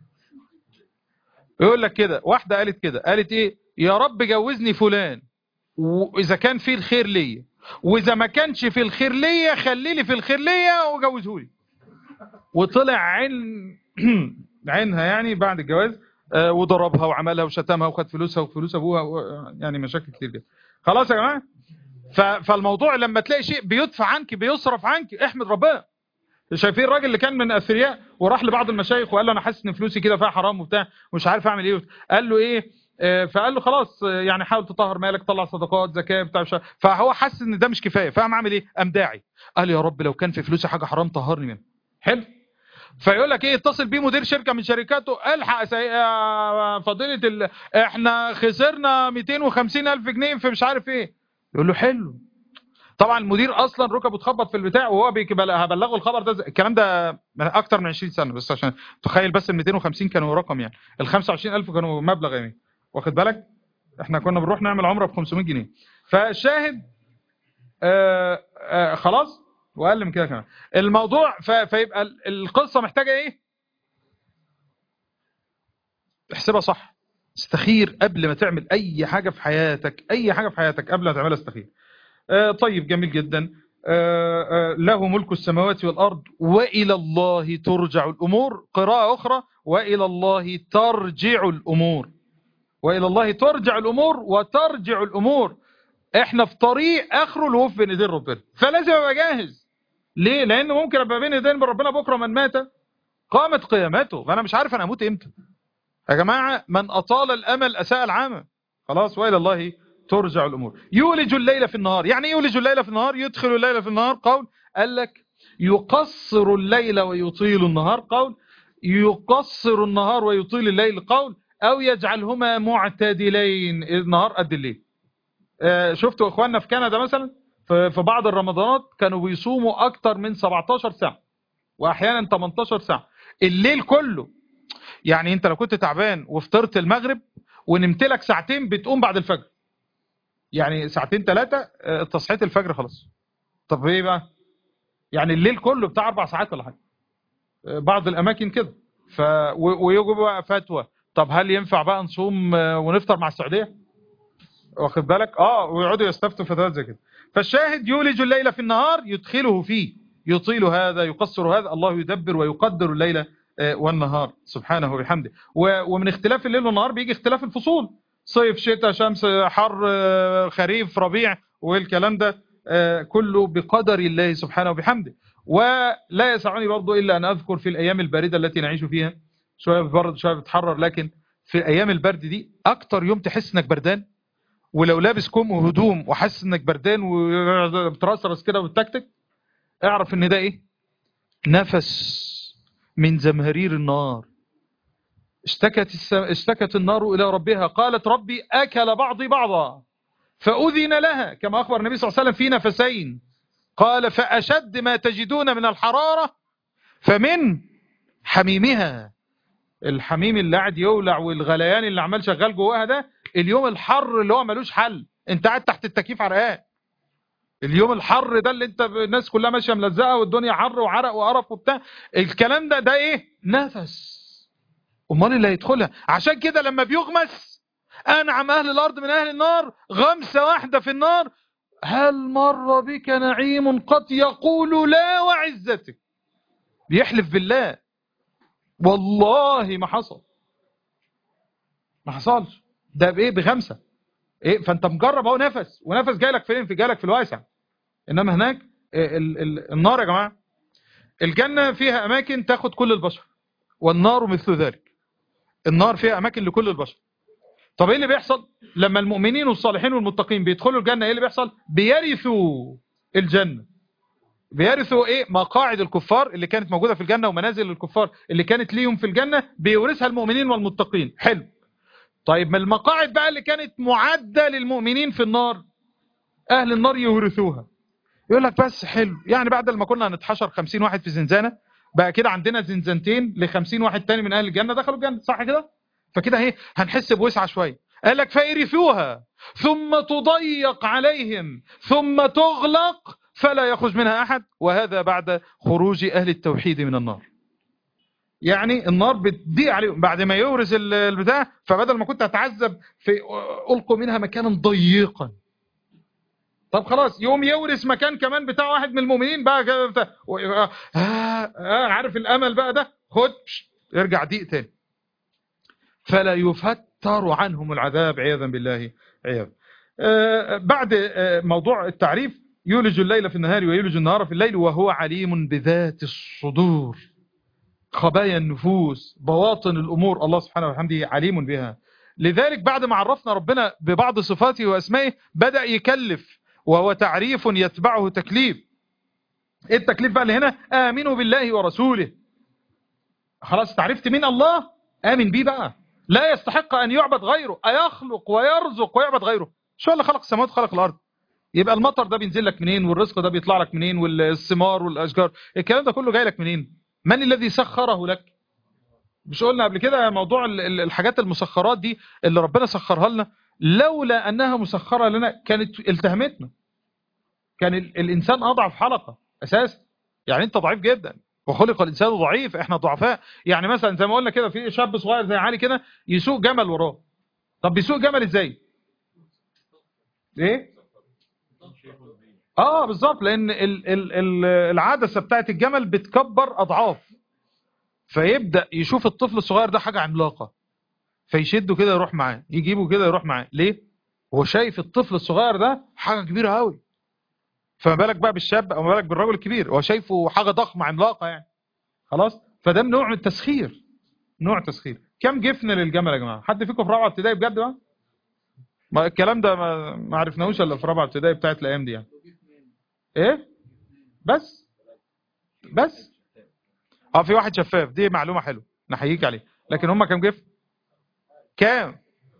يقول لك كده واحدة قالت كده قالت ايه يا رب جوزني فلان واذا كان فيه الخير ليا واذا ما كانش في الخير ليا خلي لي في الخير ليا وجوزه لي وطلع عين عينها يعني بعد الجواز وضربها وعملها وشتمها وخد فلوسها وفلوس ابوها يعني مشاكل كتير جدا خلاص يا جماعه فالموضوع لما تلاقي شيء بيدفع عنك بيصرف عنك احمد ربنا شايفين الراجل اللي كان من اثرياء وراح لبعض المشايخ وقال له انا حاسس ان فلوسي كده فيها حرام وبتاع ومش عارف اعمل ايه قال له ايه فقال له خلاص يعني حاول تطهر مالك طلع صدقات زكاه بتاع مش فهو حس ان ده مش كفايه فقام عامل ايه قام داعي قال يا رب لو كان في فلوسي حاجه حرام طهرني منها حلو فيقول لك ايه اتصل بيه مدير شركه من شركاته الحق فضيله ال... احنا خسرنا 250 الف جنيه في مش عارف ايه يقول له حلو طبعا المدير اصلا ركبه اتخبط في البتاع وهو هبلغه الخبر ده الكلام ده من اكتر من 20 سنه بس عشان تخيل بس ال 250 كانوا رقم يعني ال 25000 كانوا مبلغ يعني واخد بالك احنا كنا بنروح نعمل عمره ب 500 جنيه فالشاهد آآ آآ خلاص واقل من كده كمان الموضوع فيبقى القصه محتاجه ايه احسبها صح استخير قبل ما تعمل اي حاجه في حياتك اي حاجه في حياتك قبل ما تعملها استخير آه طيب جميل جدا آه آه له ملك السماوات والارض والى الله ترجع الامور قراءه اخرى والى الله ترجع الامور والى الله ترجع الامور وترجع الامور احنا في طريق اخره الوقوف بين ايدين ربنا فلازم ابقى جاهز ليه لان ممكن ابقى بين ايدين ربنا بكره من مات قامت قيامته فانا مش عارف انا اموت امتى يا جماعه من اطال الامل اساء العمل خلاص والى الله ترجع الامور يولج الليل في النهار يعني ايه يولج الليل في النهار يدخل الليل في النهار قول قال لك يقصر الليل ويطيل النهار قول يقصر النهار ويطيل الليل قول او يجعلهما معتدلين النهار قد الليل آه، شفتوا اخواننا في كندا مثلا في في بعض الرمضانات كانوا بيصوموا اكتر من 17 ساعة واحيانا 18 ساعة الليل كله يعني انت لو كنت تعبان وفطرت المغرب ونمت لك ساعتين بتقوم بعد الفجر يعني ساعتين ثلاثة تصحيت الفجر خلاص طب ايه بقى يعني الليل كله بتاع اربع ساعات ولا حاجة آه، بعض الاماكن كده ف و- ويجوا بقى فتوى طب هل ينفع بقى نصوم آه، ونفطر مع السعودية واخد بالك اه ويقعدوا يستفتوا فتوات زي كده فالشاهد يولج الليل في النهار يدخله فيه يطيل هذا يقصر هذا الله يدبر ويقدر الليل آه، والنهار سبحانه وبحمده و- ومن اختلاف الليل والنهار بيجي اختلاف الفصول صيف شتاء شمس حر آه، خريف ربيع والكلام ده آه، كله بقدر الله سبحانه وبحمده ولا يسعني برضو إلا أن أذكر في الأيام الباردة التي نعيش فيها شوية بتبرد شوية بتحرر لكن في أيام البرد دي أكتر يوم تحس إنك بردان ولو لابس كم وهدوم وحاسس إنك بردان وبترصرص كده وبتكتك اعرف إن ده إيه نفس من زمهرير النار اشتكت, الس... اشتكت النار إلى ربها قالت ربي أكل بعضي بعضا فأذن لها كما أخبر النبي صلى الله عليه وسلم في نفسين قال فأشد ما تجدون من الحرارة فمن حميمها الحميم اللي قاعد يولع والغليان اللي عمال شغال جواها ده اليوم الحر اللي هو ملوش حل انت قاعد تحت التكييف عرقان اليوم الحر ده اللي انت الناس كلها ماشيه ملزقه والدنيا حر وعرق وقرف وبتاع الكلام ده ده ايه نفس امال اللي هيدخلها عشان كده لما بيغمس انعم اهل الارض من اهل النار غمسه واحده في النار هل مر بك نعيم قط يقول لا وعزتك بيحلف بالله والله ما حصل ما حصلش ده بايه بغمسه ايه فانت مجرب اهو نفس ونفس جاي لك فين في جاي لك في الواسع انما هناك ال ال النار يا جماعه الجنه فيها اماكن تاخد كل البشر والنار مثل ذلك النار فيها اماكن لكل البشر طب ايه اللي بيحصل لما المؤمنين والصالحين والمتقين بيدخلوا الجنه ايه اللي بيحصل بيرثوا الجنه بيرثوا ايه مقاعد الكفار اللي كانت موجوده في الجنه ومنازل الكفار اللي كانت ليهم في الجنه بيورثها المؤمنين والمتقين حلو طيب ما المقاعد بقى اللي كانت معده للمؤمنين في النار اهل النار يورثوها يقول لك بس حلو يعني بعد ما كنا هنتحشر 50 واحد في زنزانه بقى كده عندنا زنزانتين ل 50 واحد تاني من اهل الجنه دخلوا الجنه صح كده فكده ايه هنحس بوسعه شويه قال لك فيرثوها ثم تضيق عليهم ثم تغلق فلا يخرج منها احد وهذا بعد خروج اهل التوحيد من النار يعني النار بتضيق عليهم بعد ما يورث ال- البتاع فبدل ما كنت هتعذب في القوا منها مكانا ضيقا طب خلاص يوم يورث مكان كمان بتاع واحد من المؤمنين بقى كده بتاع و- آه آه عارف الامل بقى ده خد شت، ارجع ضيق تاني فلا يفتر عنهم العذاب عياذا بالله عياذا آه بعد آه موضوع التعريف يولج الليل في النهار ويولج النهار في الليل وهو عليم بذات الصدور خبايا النفوس بواطن الأمور الله سبحانه وبحمده عليم بها لذلك بعد ما عرفنا ربنا ببعض صفاته وأسمائه بدأ يكلف وهو تعريف يتبعه تكليف ايه التكليف بقى اللي هنا آمنوا بالله ورسوله خلاص تعرفت مين الله آمن بيه بقى لا يستحق أن يعبد غيره أيخلق ويرزق ويعبد غيره شو اللي خلق السماوات خلق الأرض يبقى المطر ده بينزل لك منين والرزق ده بيطلع لك منين والثمار والأشجار الكلام ده كله جاي لك منين من الذي سخره لك مش قلنا قبل كده موضوع ال- ال- الحاجات المسخرات دي اللي ربنا سخرها لنا لولا أنها مسخرة لنا كانت التهمتنا كان ال- الإنسان أضعف حلقة أساسا يعني أنت ضعيف جدا وخلق الإنسان ضعيف إحنا ضعفاء يعني مثلا زي ما قلنا كده في شاب صغير زي علي كده يسوق جمل وراه طب بيسوق جمل إزاي إيه اه بالظبط لان ال ال ال العدسه بتاعت الجمل بتكبر اضعاف فيبدا يشوف الطفل الصغير ده حاجه عملاقه فيشده كده يروح معاه يجيبه كده يروح معاه ليه هو شايف الطفل الصغير ده حاجه كبيره قوي فما بالك بقى بالشاب او ما بالك بالرجل الكبير هو شايفه حاجه ضخمه عملاقه يعني خلاص فده نوع من التسخير نوع تسخير كم جفن للجمل يا جماعه حد فيكم في رابعه ابتدائي بجد بقى ما الكلام ده ما, ما عرفناهوش الا في رابعه ابتدائي بتاعت الايام دي يعني ايه بس بس اه في واحد شفاف دي معلومه حلوه نحييك عليه لكن هم كام جفن كام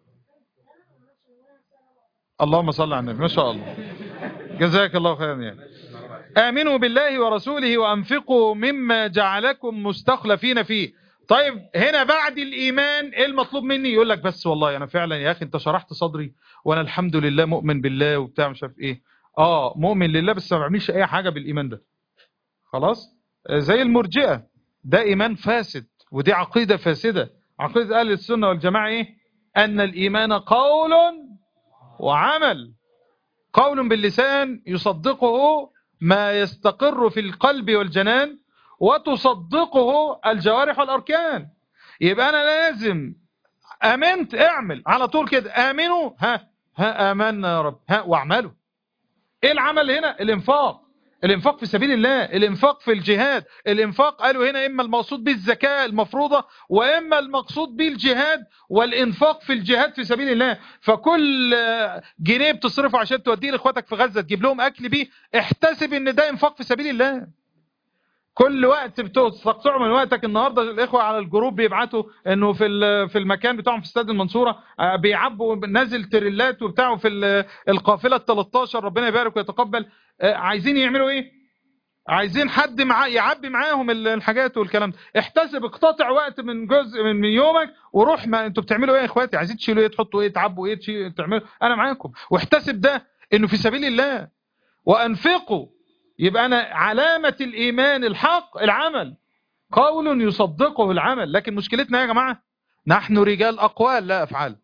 اللهم صل على النبي ما شاء الله جزاك الله خيرا يعني آمنوا بالله ورسوله وأنفقوا مما جعلكم مستخلفين فيه طيب هنا بعد الإيمان إيه المطلوب مني يقول لك بس والله أنا فعلا يا أخي أنت شرحت صدري وأنا الحمد لله مؤمن بالله وبتاع مش عارف إيه آه مؤمن لله بس ما بعملش أي حاجة بالإيمان ده خلاص زي المرجئة ده إيمان فاسد ودي عقيدة فاسدة عقيدة أهل السنة والجماعة إيه أن الإيمان قول وعمل قول باللسان يصدقه ما يستقر في القلب والجنان وتصدقه الجوارح والأركان يبقى أنا لازم أمنت اعمل على طول كده آمنوا ها ها آمنا يا رب ها واعملوا إيه العمل هنا الإنفاق الإنفاق في سبيل الله الإنفاق في الجهاد الإنفاق قالوا هنا إما المقصود به الزكاة المفروضة وإما المقصود به الجهاد والإنفاق في الجهاد في سبيل الله فكل جنيه بتصرفه عشان توديه لإخواتك في غزة تجيب لهم أكل بيه احتسب إن ده إنفاق في سبيل الله كل وقت بتقطعه من وقتك النهارده الاخوه على الجروب بيبعتوا انه في في المكان بتاعهم في استاد المنصوره بيعبوا نازل تريلات وبتاعه في القافله ال 13 ربنا يبارك ويتقبل عايزين يعملوا ايه عايزين حد معاه يعبي معاهم الحاجات والكلام ده احتسب اقتطع وقت من جزء من يومك وروح ما انتوا بتعملوا ايه يا اخواتي عايزين تشيلوا ايه تحطوا ايه تعبوا ايه تعملوا انا معاكم واحتسب ده انه في سبيل الله وانفقوا يبقى أنا علامة الإيمان الحق العمل قول يصدقه العمل لكن مشكلتنا يا جماعة نحن رجال أقوال لا أفعال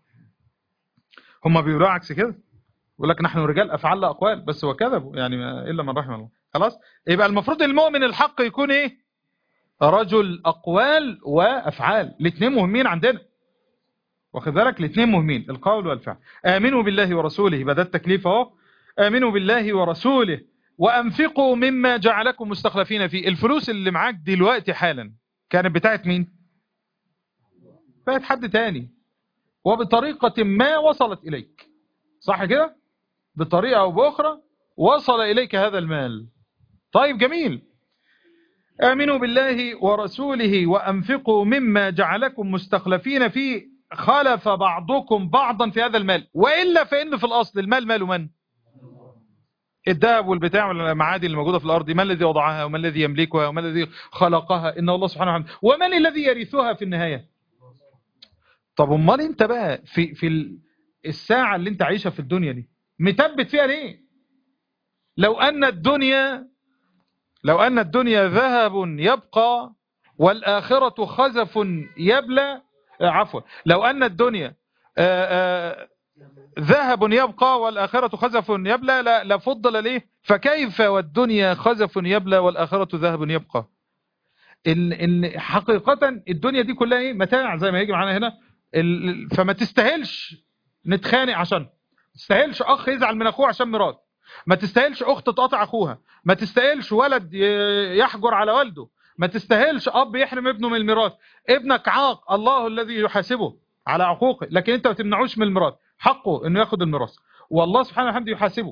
هم بيقولوا عكس كده يقول لك نحن رجال أفعال لا أقوال بس هو كذبوا يعني إلا من رحم الله خلاص يبقى المفروض المؤمن الحق يكون إيه رجل أقوال وأفعال الاثنين مهمين عندنا واخد بالك الاثنين مهمين القول والفعل آمنوا بالله ورسوله بدأ التكليف اهو آمنوا بالله ورسوله وأنفقوا مما جعلكم مستخلفين فيه الفلوس اللي معاك دلوقتي حالا كانت بتاعت مين بتاعت حد تاني وبطريقة ما وصلت إليك صح كده بطريقة أو بأخرى وصل إليك هذا المال طيب جميل آمنوا بالله ورسوله وأنفقوا مما جعلكم مستخلفين فيه خلف بعضكم بعضا في هذا المال وإلا فإن في الأصل المال مال من؟ الذهب والبتاع والمعادن الموجودة في الأرض ما الذي وضعها وما الذي يملكها وما الذي خلقها إن الله سبحانه وتعالى ومن الذي يرثها في النهاية طب امال انت بقى في في الساعة اللي انت عايشها في الدنيا دي متبت فيها ليه لو أن الدنيا لو أن الدنيا ذهب يبقى والآخرة خزف يبلى عفوا لو أن الدنيا آآ آآ ذهب يبقى والآخرة خزف يبلى لا, لا فضل ليه فكيف والدنيا خزف يبلى والآخرة ذهب يبقى إن, إن حقيقة الدنيا دي كلها ايه متاع زي ما يجي معانا هنا فما تستاهلش نتخانق عشان ما تستاهلش أخ يزعل من أخوه عشان مراد ما تستاهلش أخت تقاطع أخوها ما تستاهلش ولد يحجر على والده ما تستاهلش أب يحرم ابنه من الميراث ابنك عاق الله الذي يحاسبه على عقوقه لكن انت ما تمنعوش من الميراث حقه انه ياخد الميراث والله سبحانه وتعالى يحاسبه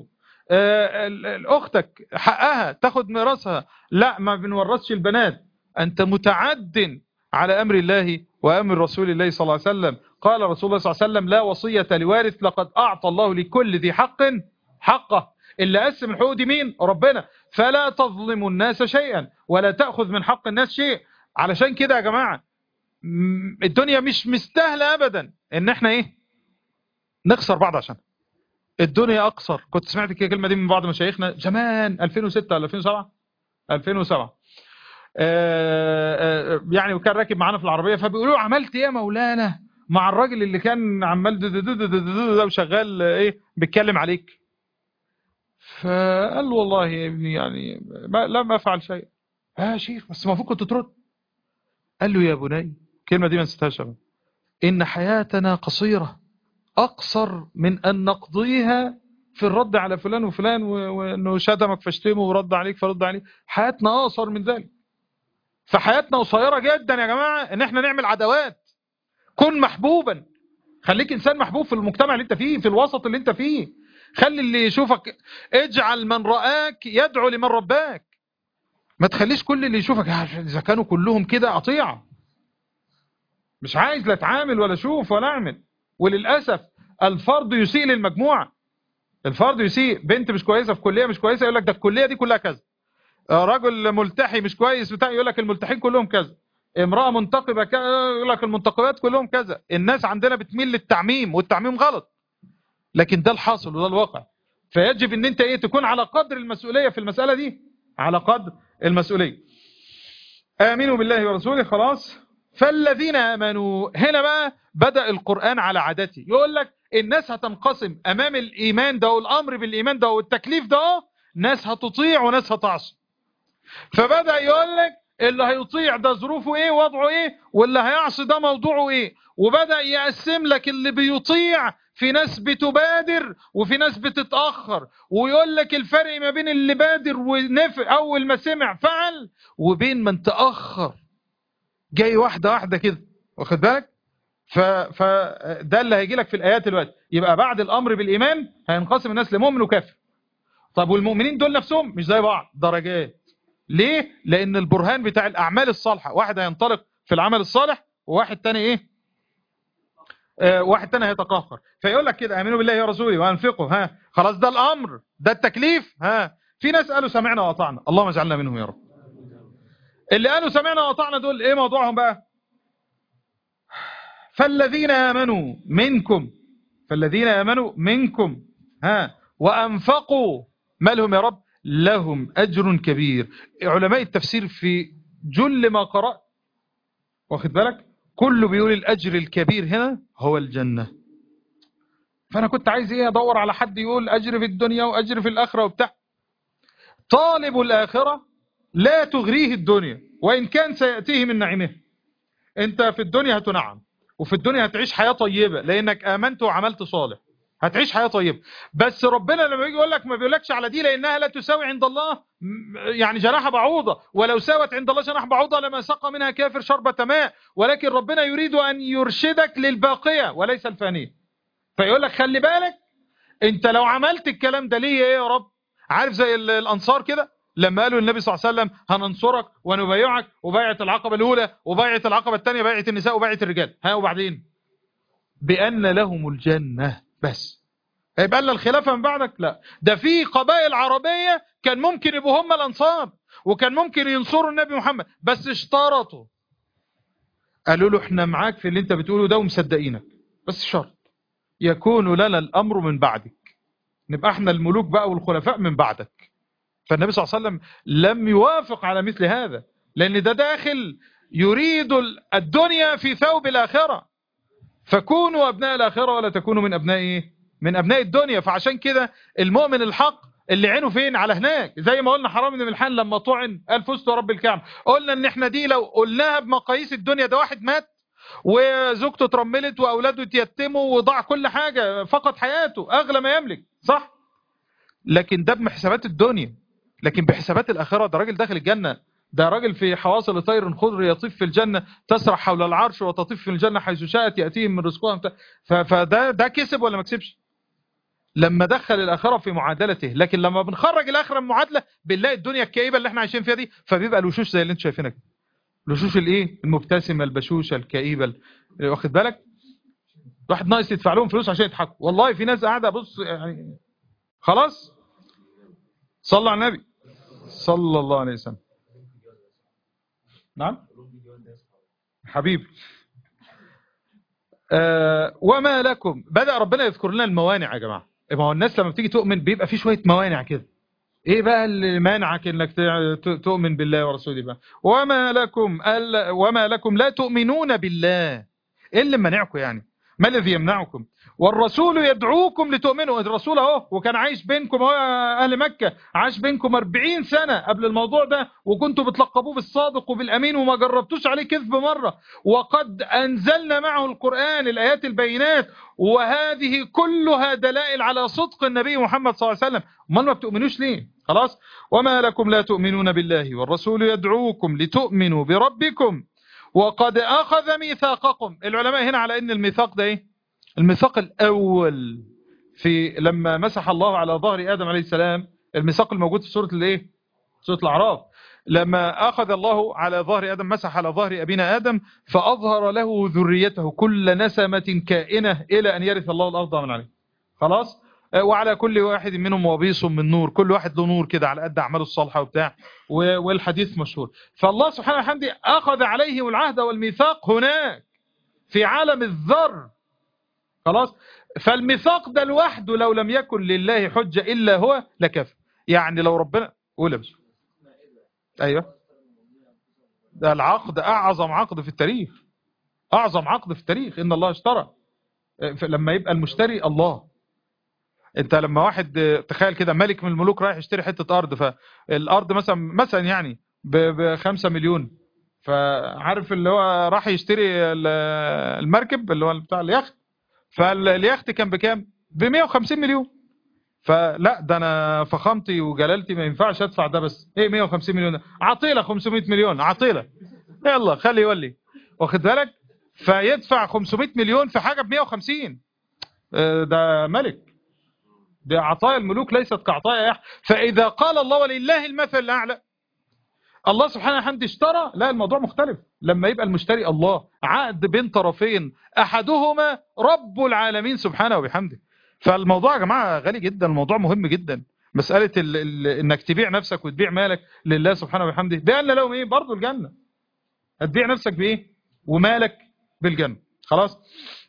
اختك حقها تاخد ميراثها لا ما بنورثش البنات انت متعد على امر الله وامر رسول الله صلى الله عليه وسلم قال رسول الله صلى الله عليه وسلم لا وصية لوارث لقد اعطى الله لكل ذي حق حقه اللي قسم الحقوق دي مين ربنا فلا تظلموا الناس شيئا ولا تأخذ من حق الناس شيء علشان كده يا جماعة الدنيا مش مستاهلة ابدا ان احنا ايه نخسر بعض عشان الدنيا اقصر كنت سمعت الكلمة دي من بعض مشايخنا زمان 2006 ولا 2007 2007 آآ آآ يعني وكان راكب معانا في العربية فبيقولوا عملت ايه يا مولانا مع الراجل اللي كان عمال ده وشغال ايه بيتكلم عليك فقال له والله يا ابني يعني ما لم افعل شيء اه شيخ بس المفروض كنت ترد قال له يا بني الكلمة دي ما نسيتهاش إن حياتنا قصيرة أقصر من أن نقضيها في الرد على فلان وفلان وأنه شتمك فاشتمه ورد عليك فرد عليك حياتنا أقصر من ذلك فحياتنا قصيرة جدا يا جماعة ان احنا نعمل عداوات كن محبوبا خليك انسان محبوب في المجتمع اللي انت فيه في الوسط اللي انت فيه خلي اللي يشوفك اجعل من رآك يدعو لمن رباك ما تخليش كل اللي يشوفك اذا كانوا كلهم كده اطيع مش عايز لا اتعامل ولا اشوف ولا اعمل وللاسف الفرد يسيء للمجموعه الفرد يسيء بنت مش كويسه في كليه مش كويسه يقول لك ده الكليه دي كلها كذا رجل ملتحي مش كويس بتاع يقول لك الملتحين كلهم كذا امراه منتقبه كذا يقول لك المنتقبات كلهم كذا الناس عندنا بتميل للتعميم والتعميم غلط لكن ده الحاصل وده الواقع فيجب ان انت ايه تكون على قدر المسؤوليه في المساله دي على قدر المسؤوليه امنوا بالله ورسوله خلاص فالذين امنوا هنا بقى بدا القران على عادته يقول لك الناس هتنقسم امام الايمان ده والامر بالايمان ده والتكليف ده ناس هتطيع وناس هتعصي فبدا يقول لك اللي هيطيع ده ظروفه ايه وضعه ايه واللي هيعصي ده موضوعه ايه وبدا يقسم لك اللي بيطيع في ناس بتبادر وفي ناس بتتاخر ويقول لك الفرق ما بين اللي بادر ونفع اول ما سمع فعل وبين من تاخر جاي واحده واحده كده واخد بالك فده اللي هيجي لك في الايات دلوقتي يبقى بعد الامر بالايمان هينقسم الناس لمؤمن وكافر طب والمؤمنين دول نفسهم مش زي بعض درجات ليه لان البرهان بتاع الاعمال الصالحه واحد هينطلق في العمل الصالح وواحد تاني ايه آه واحد تاني هيتقهقر فيقول لك كده امنوا بالله ورسوله وانفقوا ها خلاص ده الامر ده التكليف ها في ناس قالوا سمعنا واطعنا اللهم اجعلنا منهم يا رب اللي قالوا سمعنا واطعنا دول ايه موضوعهم بقى فالذين امنوا منكم فالذين امنوا منكم ها وانفقوا ما لهم يا رب لهم أجر كبير علماء التفسير في جل ما قرأت واخد بالك كله بيقول الأجر الكبير هنا هو الجنة فأنا كنت عايز إيه أدور على حد يقول أجر في الدنيا وأجر في الآخرة وبتاع طالب الآخرة لا تغريه الدنيا وإن كان سيأتيه من نعيمه أنت في الدنيا هتنعم وفي الدنيا هتعيش حياة طيبة لأنك آمنت وعملت صالح هتعيش حياة طيبة بس ربنا لما يجي يقول لك ما بيقولكش على دي لأنها لا تساوي عند الله يعني جناح بعوضة ولو ساوت عند الله جناح بعوضة لما سقى منها كافر شربة ماء ولكن ربنا يريد أن يرشدك للباقية وليس الفانية فيقول لك خلي بالك انت لو عملت الكلام ده ليه يا رب عارف زي الأنصار كده لما قالوا النبي صلى الله عليه وسلم هننصرك ونبايعك وبايعة العقبة الأولى وبايعة العقبة الثانية بايعة النساء وبايعة الرجال ها وبعدين بأن لهم الجنة بس هيبقى لنا الخلافة من بعدك لا ده في قبائل عربية كان ممكن يبقوا هم الأنصار وكان ممكن ينصروا النبي محمد بس اشترطوا قالوا له احنا معاك في اللي انت بتقوله ده ومصدقينك بس شرط يكون لنا الأمر من بعدك نبقى احنا الملوك بقى والخلفاء من بعدك فالنبي صلى الله عليه وسلم لم يوافق على مثل هذا لأن ده داخل يريد الدنيا في ثوب الآخرة فكونوا أبناء الآخرة ولا تكونوا من أبناء إيه؟ من أبناء الدنيا فعشان كده المؤمن الحق اللي عينه فين على هناك زي ما قلنا حرام بن ملحان لما طعن قال فزت رب الكعبة قلنا ان احنا دي لو قلناها بمقاييس الدنيا ده واحد مات وزوجته اترملت واولاده اتيتموا وضاع كل حاجة فقد حياته اغلى ما يملك صح لكن ده بحسابات الدنيا لكن بحسابات الاخره ده راجل داخل الجنه ده راجل في حواصل طير خضر يطيف في الجنة تسرح حول العرش وتطيف في الجنة حيث شاءت يأتيهم من رزقها فده ده كسب ولا ما كسبش لما دخل الآخرة في معادلته لكن لما بنخرج الآخرة من معادلة بنلاقي الدنيا الكئيبة اللي احنا عايشين فيها دي فبيبقى الوشوش زي اللي انت شايفينها كده الوشوش الايه المبتسمة البشوشة الكئيبة واخد بالك واحد ناقص يدفع لهم فلوس عشان يضحكوا والله في ناس قاعدة بص يعني خلاص صلى على النبي صلى الله عليه وسلم نعم حبيبي آه وما لكم بدأ ربنا يذكر لنا الموانع يا جماعة ما هو الناس لما بتيجي تؤمن بيبقى في شوية موانع كده ايه بقى اللي مانعك انك تؤمن بالله ورسوله بقى وما لكم وما لكم لا تؤمنون بالله ايه اللي منعكم يعني ما الذي يمنعكم والرسول يدعوكم لتؤمنوا الرسول اهو وكان عايش بينكم اهو يا اهل مكة عاش بينكم 40 سنة قبل الموضوع ده وكنتوا بتلقبوه بالصادق وبالامين وما جربتوش عليه كذب مرة وقد انزلنا معه القرآن الايات البينات وهذه كلها دلائل على صدق النبي محمد صلى الله عليه وسلم امال ما بتؤمنوش ليه خلاص وما لكم لا تؤمنون بالله والرسول يدعوكم لتؤمنوا بربكم وقد اخذ ميثاقكم العلماء هنا على ان الميثاق ده ايه الميثاق الأول في لما مسح الله على ظهر آدم عليه السلام الميثاق الموجود في سورة الايه سورة الأعراف لما أخذ الله على ظهر آدم مسح على ظهر أبينا آدم فأظهر له ذريته كل نسمة كائنة إلى أن يرث الله الأرض من عليه خلاص وعلى كل واحد منهم وبيص من نور كل واحد له نور كده على قد أعماله الصالحة وبتاع والحديث مشهور فالله سبحانه وتعالى أخذ عليهم العهد والميثاق هناك في عالم الذر خلاص فالميثاق ده لوحده لو لم يكن لله حجة إلا هو لكفى يعني لو ربنا قول بس أيوه ده العقد أعظم عقد في التاريخ أعظم عقد في التاريخ إن الله اشترى لما يبقى المشتري الله انت لما واحد تخيل كده ملك من الملوك رايح يشتري حتة أرض فالأرض مثلا مثلا يعني بخمسة مليون فعارف اللي هو راح يشتري المركب اللي هو بتاع اليخت فاليخت كان بكام ب 150 مليون فلا ده انا فخامتي وجلالتي ما ينفعش ادفع ده بس ايه 150 مليون ده عطيله 500 مليون عطيله يلا خلي يولي واخد بالك فيدفع 500 مليون في حاجه ب 150 ده ملك ده عطايا الملوك ليست كعطايا احد فاذا قال الله ولله المثل الاعلى الله سبحانه وتعالى اشترى لا الموضوع مختلف لما يبقى المشتري الله عقد بين طرفين احدهما رب العالمين سبحانه وبحمده فالموضوع يا جماعه غالي جدا الموضوع مهم جدا مساله ال ال انك تبيع نفسك وتبيع مالك لله سبحانه وبحمده بان لهم ايه برضه الجنه هتبيع نفسك بايه ومالك بالجنه خلاص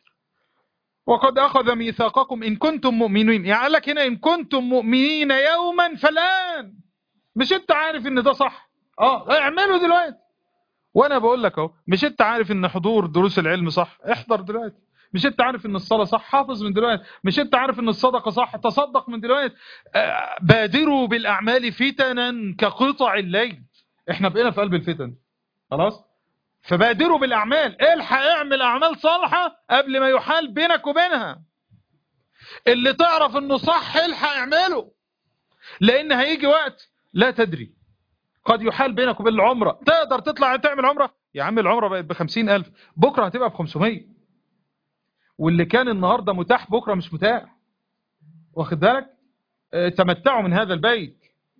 وقد اخذ ميثاقكم ان كنتم مؤمنين يعني قال لك هنا ان كنتم مؤمنين يوما فالان مش انت عارف ان ده صح اه اعمله دلوقتي وانا بقول لك اهو مش انت عارف ان حضور دروس العلم صح احضر دلوقتي مش انت عارف ان الصلاة صح حافظ من دلوقتي مش انت عارف ان الصدقة صح تصدق من دلوقتي آه بادروا بالاعمال فتنا كقطع الليل احنا بقينا في قلب الفتن خلاص فبادروا بالاعمال الحق اعمل اعمال صالحة قبل ما يحال بينك وبينها اللي تعرف انه صح الحق اعمله لان هيجي وقت لا تدري قد يحال بينك وبين العمرة تقدر تطلع تعمل عمرة يا عم العمرة بقت بخمسين ألف بكرة هتبقى بخمسمية واللي كان النهاردة متاح بكرة مش متاح واخد بالك اه تمتعوا من هذا البيت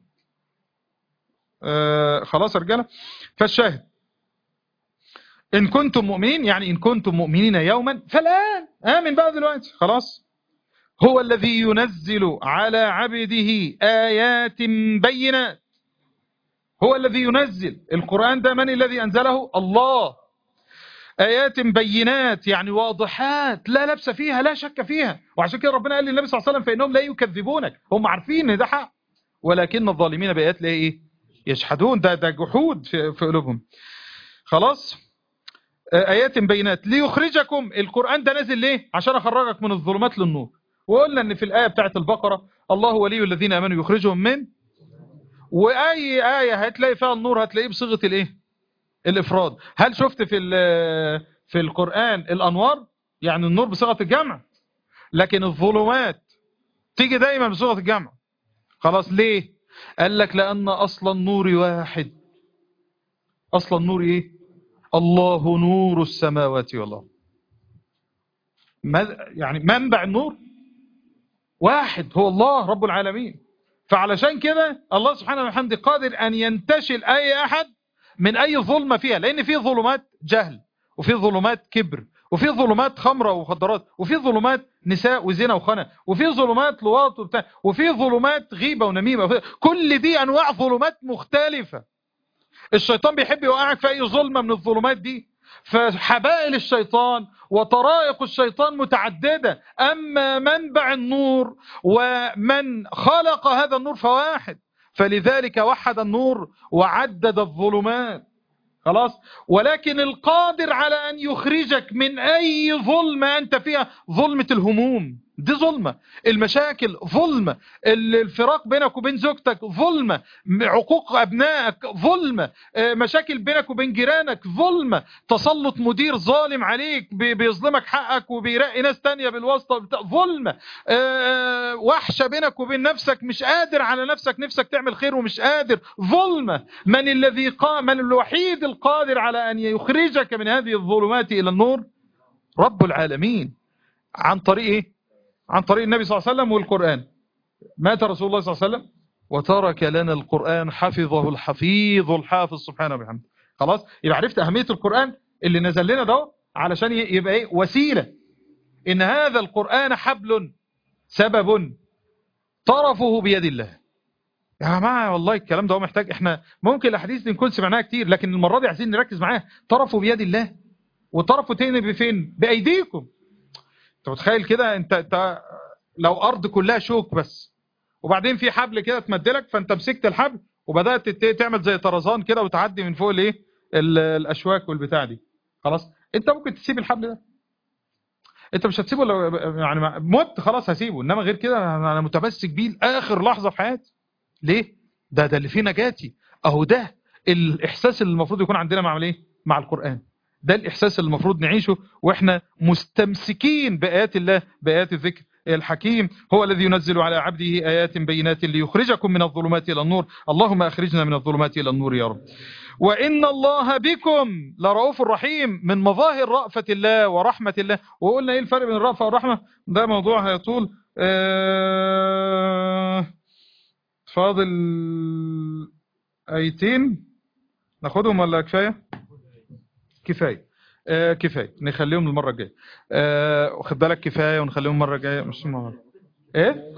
اه خلاص يا رجاله فالشاهد إن كنتم مؤمنين يعني إن كنتم مؤمنين يوما فالآن آمن بقى دلوقتي خلاص هو الذي ينزل على عبده آيات بينات هو الذي ينزل القرآن ده من الذي أنزله الله آيات بينات يعني واضحات لا لبس فيها لا شك فيها وعشان كده ربنا قال للنبي صلى الله عليه وسلم فإنهم لا يكذبونك هم عارفين ان ده حق ولكن الظالمين بآيات لا إيه يجحدون ده ده جحود في, في قلوبهم خلاص آيات بينات ليخرجكم القرآن ده نازل ليه عشان أخرجك من الظلمات للنور وقلنا ان في الآية بتاعت البقرة الله ولي الذين أمنوا يخرجهم من واي آية هتلاقي فيها النور هتلاقيه بصيغة الايه الافراد هل شفت في في القرآن الانوار يعني النور بصيغة الجمع لكن الظلمات تيجي دايما بصيغة الجمع خلاص ليه قال لك لان اصل النور واحد اصل النور ايه الله نور السماوات والارض يعني منبع النور واحد هو الله رب العالمين فعلشان كده الله سبحانه وبحمده قادر أن ينتشل أي أحد من أي ظلمة فيها لأن في ظلمات جهل وفي ظلمات كبر وفي ظلمات خمرة ومخدرات وفي ظلمات نساء وزنا وخنا وفي ظلمات لواط وبتاع وفي ظلمات غيبة ونميمة كل دي أنواع ظلمات مختلفة الشيطان بيحب يوقعك في أي ظلمة من الظلمات دي فحبائل الشيطان وطرائق الشيطان متعددة أما منبع النور ومن خلق هذا النور فواحد فلذلك وحد النور وعدد الظلمات خلاص ولكن القادر على أن يخرجك من أي ظلمة أنت فيها ظلمة الهموم دي ظلمة المشاكل ظلمة الفراق بينك وبين زوجتك ظلمة عقوق أبنائك ظلمة مشاكل بينك وبين جيرانك ظلمة تسلط مدير ظالم عليك بيظلمك حقك وبيرقي ناس تانية بالواسطة ظلمة وحشة بينك وبين نفسك مش قادر على نفسك نفسك تعمل خير ومش قادر ظلمة من الذي قام من الوحيد القادر على أن يخرجك من هذه الظلمات إلى النور رب العالمين عن طريق إيه عن طريق النبي صلى الله عليه وسلم والقرآن مات رسول الله صلى الله عليه وسلم وترك لنا القرآن حفظه الحفيظ الحافظ سبحانه وبحمده خلاص يبقى عرفت أهمية القرآن اللي نزل لنا ده علشان يبقى ايه وسيلة إن هذا القرآن حبل سبب طرفه بيد الله يا جماعة والله الكلام ده هو محتاج احنا ممكن الأحاديث دي نكون سمعناها كتير لكن المرة دي عايزين نركز معاها طرفه بيد الله وطرفه تاني بفين بأيديكم انت متخيل كده انت, انت لو ارض كلها شوك بس وبعدين في حبل كده تمدلك فانت مسكت الحبل وبدات تعمل زي طرزان كده وتعدي من فوق الايه الاشواك والبتاع دي خلاص انت ممكن تسيب الحبل ده انت مش هتسيبه لو يعني مت خلاص هسيبه انما غير كده انا متمسك بيه لاخر لحظه في حياتي ليه ده ده اللي فيه نجاتي اهو ده الاحساس اللي المفروض يكون عندنا مع ايه مع القران ده الإحساس اللي المفروض نعيشه وإحنا مستمسكين بآيات الله بآيات الذكر الحكيم هو الذي ينزل على عبده آيات بينات ليخرجكم من الظلمات إلى النور اللهم أخرجنا من الظلمات إلى النور يا رب وإن الله بكم لرؤوف رحيم من مظاهر رأفة الله ورحمة الله وقلنا إيه الفرق بين الرأفة والرحمة ده موضوع هيطول آه فاضل آيتين ناخدهم ولا كفاية كفاية آه كفاية نخليهم المرة الجاية آه واخد بالك كفاية ونخليهم المرة الجاية مش المرة ايه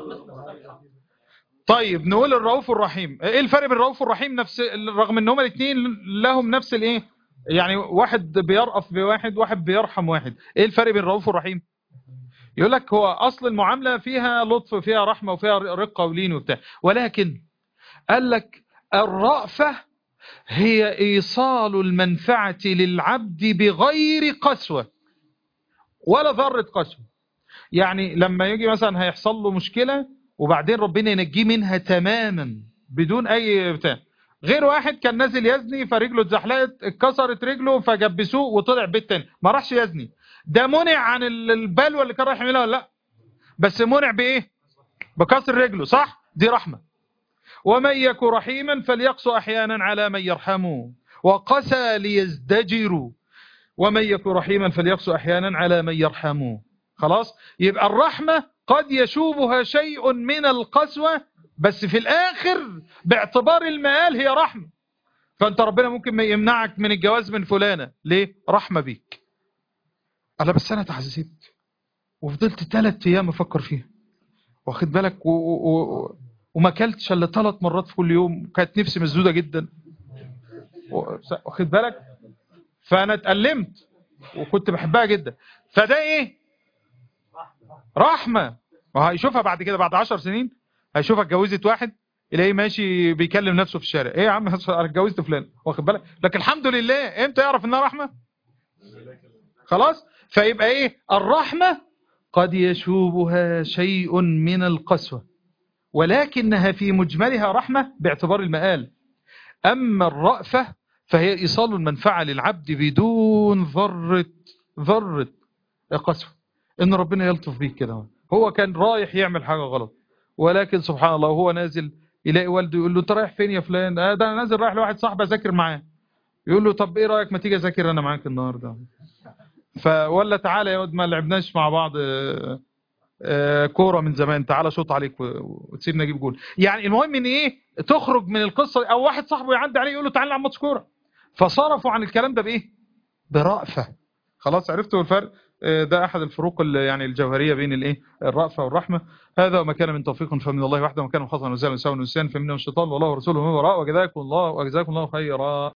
طيب نقول الرؤوف الرحيم ايه الفرق بين الرؤوف والرحيم نفس رغم ان هما الاثنين لهم نفس الايه يعني واحد بيرأف بواحد واحد بيرحم واحد ايه الفرق بين الرؤوف والرحيم يقول لك هو اصل المعاملة فيها لطف فيها رحمة وفيها رقة ولين وبتاع ولكن قال لك الرأفة هي إيصال المنفعة للعبد بغير قسوة ولا ذرة قسوة يعني لما يجي مثلا هيحصل له مشكلة وبعدين ربنا ينجيه منها تماما بدون أي بتاع غير واحد كان نازل يزني فرجله اتزحلقت اتكسرت رجله فجبسوه وطلع بيت تاني ما راحش يزني ده منع عن البلوى اللي كان رايح يعملها ولا لا بس منع بايه بكسر رجله صح دي رحمه ومن يك رحيما فليقسو أحيانا على من يرحمه وقسى ليزدجروا ومن يك رحيما فليقسو أحيانا على من يرحمه خلاص يبقى الرحمة قد يشوبها شيء من القسوة بس في الآخر باعتبار المآل هي رحمة فأنت ربنا ممكن ما يمنعك من الجواز من فلانة ليه؟ رحمة بيك أنا بس أنا تعذبت وفضلت ثلاث أيام أفكر فيها واخد بالك و... و... وما اكلتش الا ثلاث مرات في كل يوم كانت نفسي مسدوده جدا واخد بالك فانا اتألمت وكنت بحبها جدا فده ايه رحمه وهيشوفها بعد كده بعد عشر سنين هيشوفها اتجوزت واحد يلاقيه ماشي بيكلم نفسه في الشارع ايه يا عم انا اتجوزت فلان واخد بالك لكن الحمد لله امتى يعرف انها رحمه خلاص فيبقى ايه الرحمه قد يشوبها شيء من القسوه ولكنها في مجملها رحمة باعتبار المآل أما الرأفة فهي إيصال المنفعة للعبد بدون ذرة ذرة قسوة إن ربنا يلطف بيك كده هو كان رايح يعمل حاجة غلط ولكن سبحان الله هو نازل يلاقي والده يقول له انت رايح فين يا فلان آه ده انا نازل رايح لواحد صاحبي اذاكر معاه يقول له طب ايه رايك ما تيجي اذاكر انا معاك النهارده فولا تعالى يا واد ما لعبناش مع بعض آه كوره من زمان تعالى شوط عليك وتسيبنا نجيب جول يعني المهم ان ايه تخرج من القصه او واحد صاحبه يعدي عليه يقول له تعالى نلعب ماتش كوره فصرفوا عن الكلام ده بايه برأفه خلاص عرفتوا الفرق ده احد الفروق يعني الجوهريه بين الايه الرأفه والرحمه هذا وما كان من توفيق فمن الله وحده وما كان من خطا ونزال ونساء ونسيان فمنه الشيطان والله ورسوله من وراء وجزاكم الله وجزاكم الله خيرا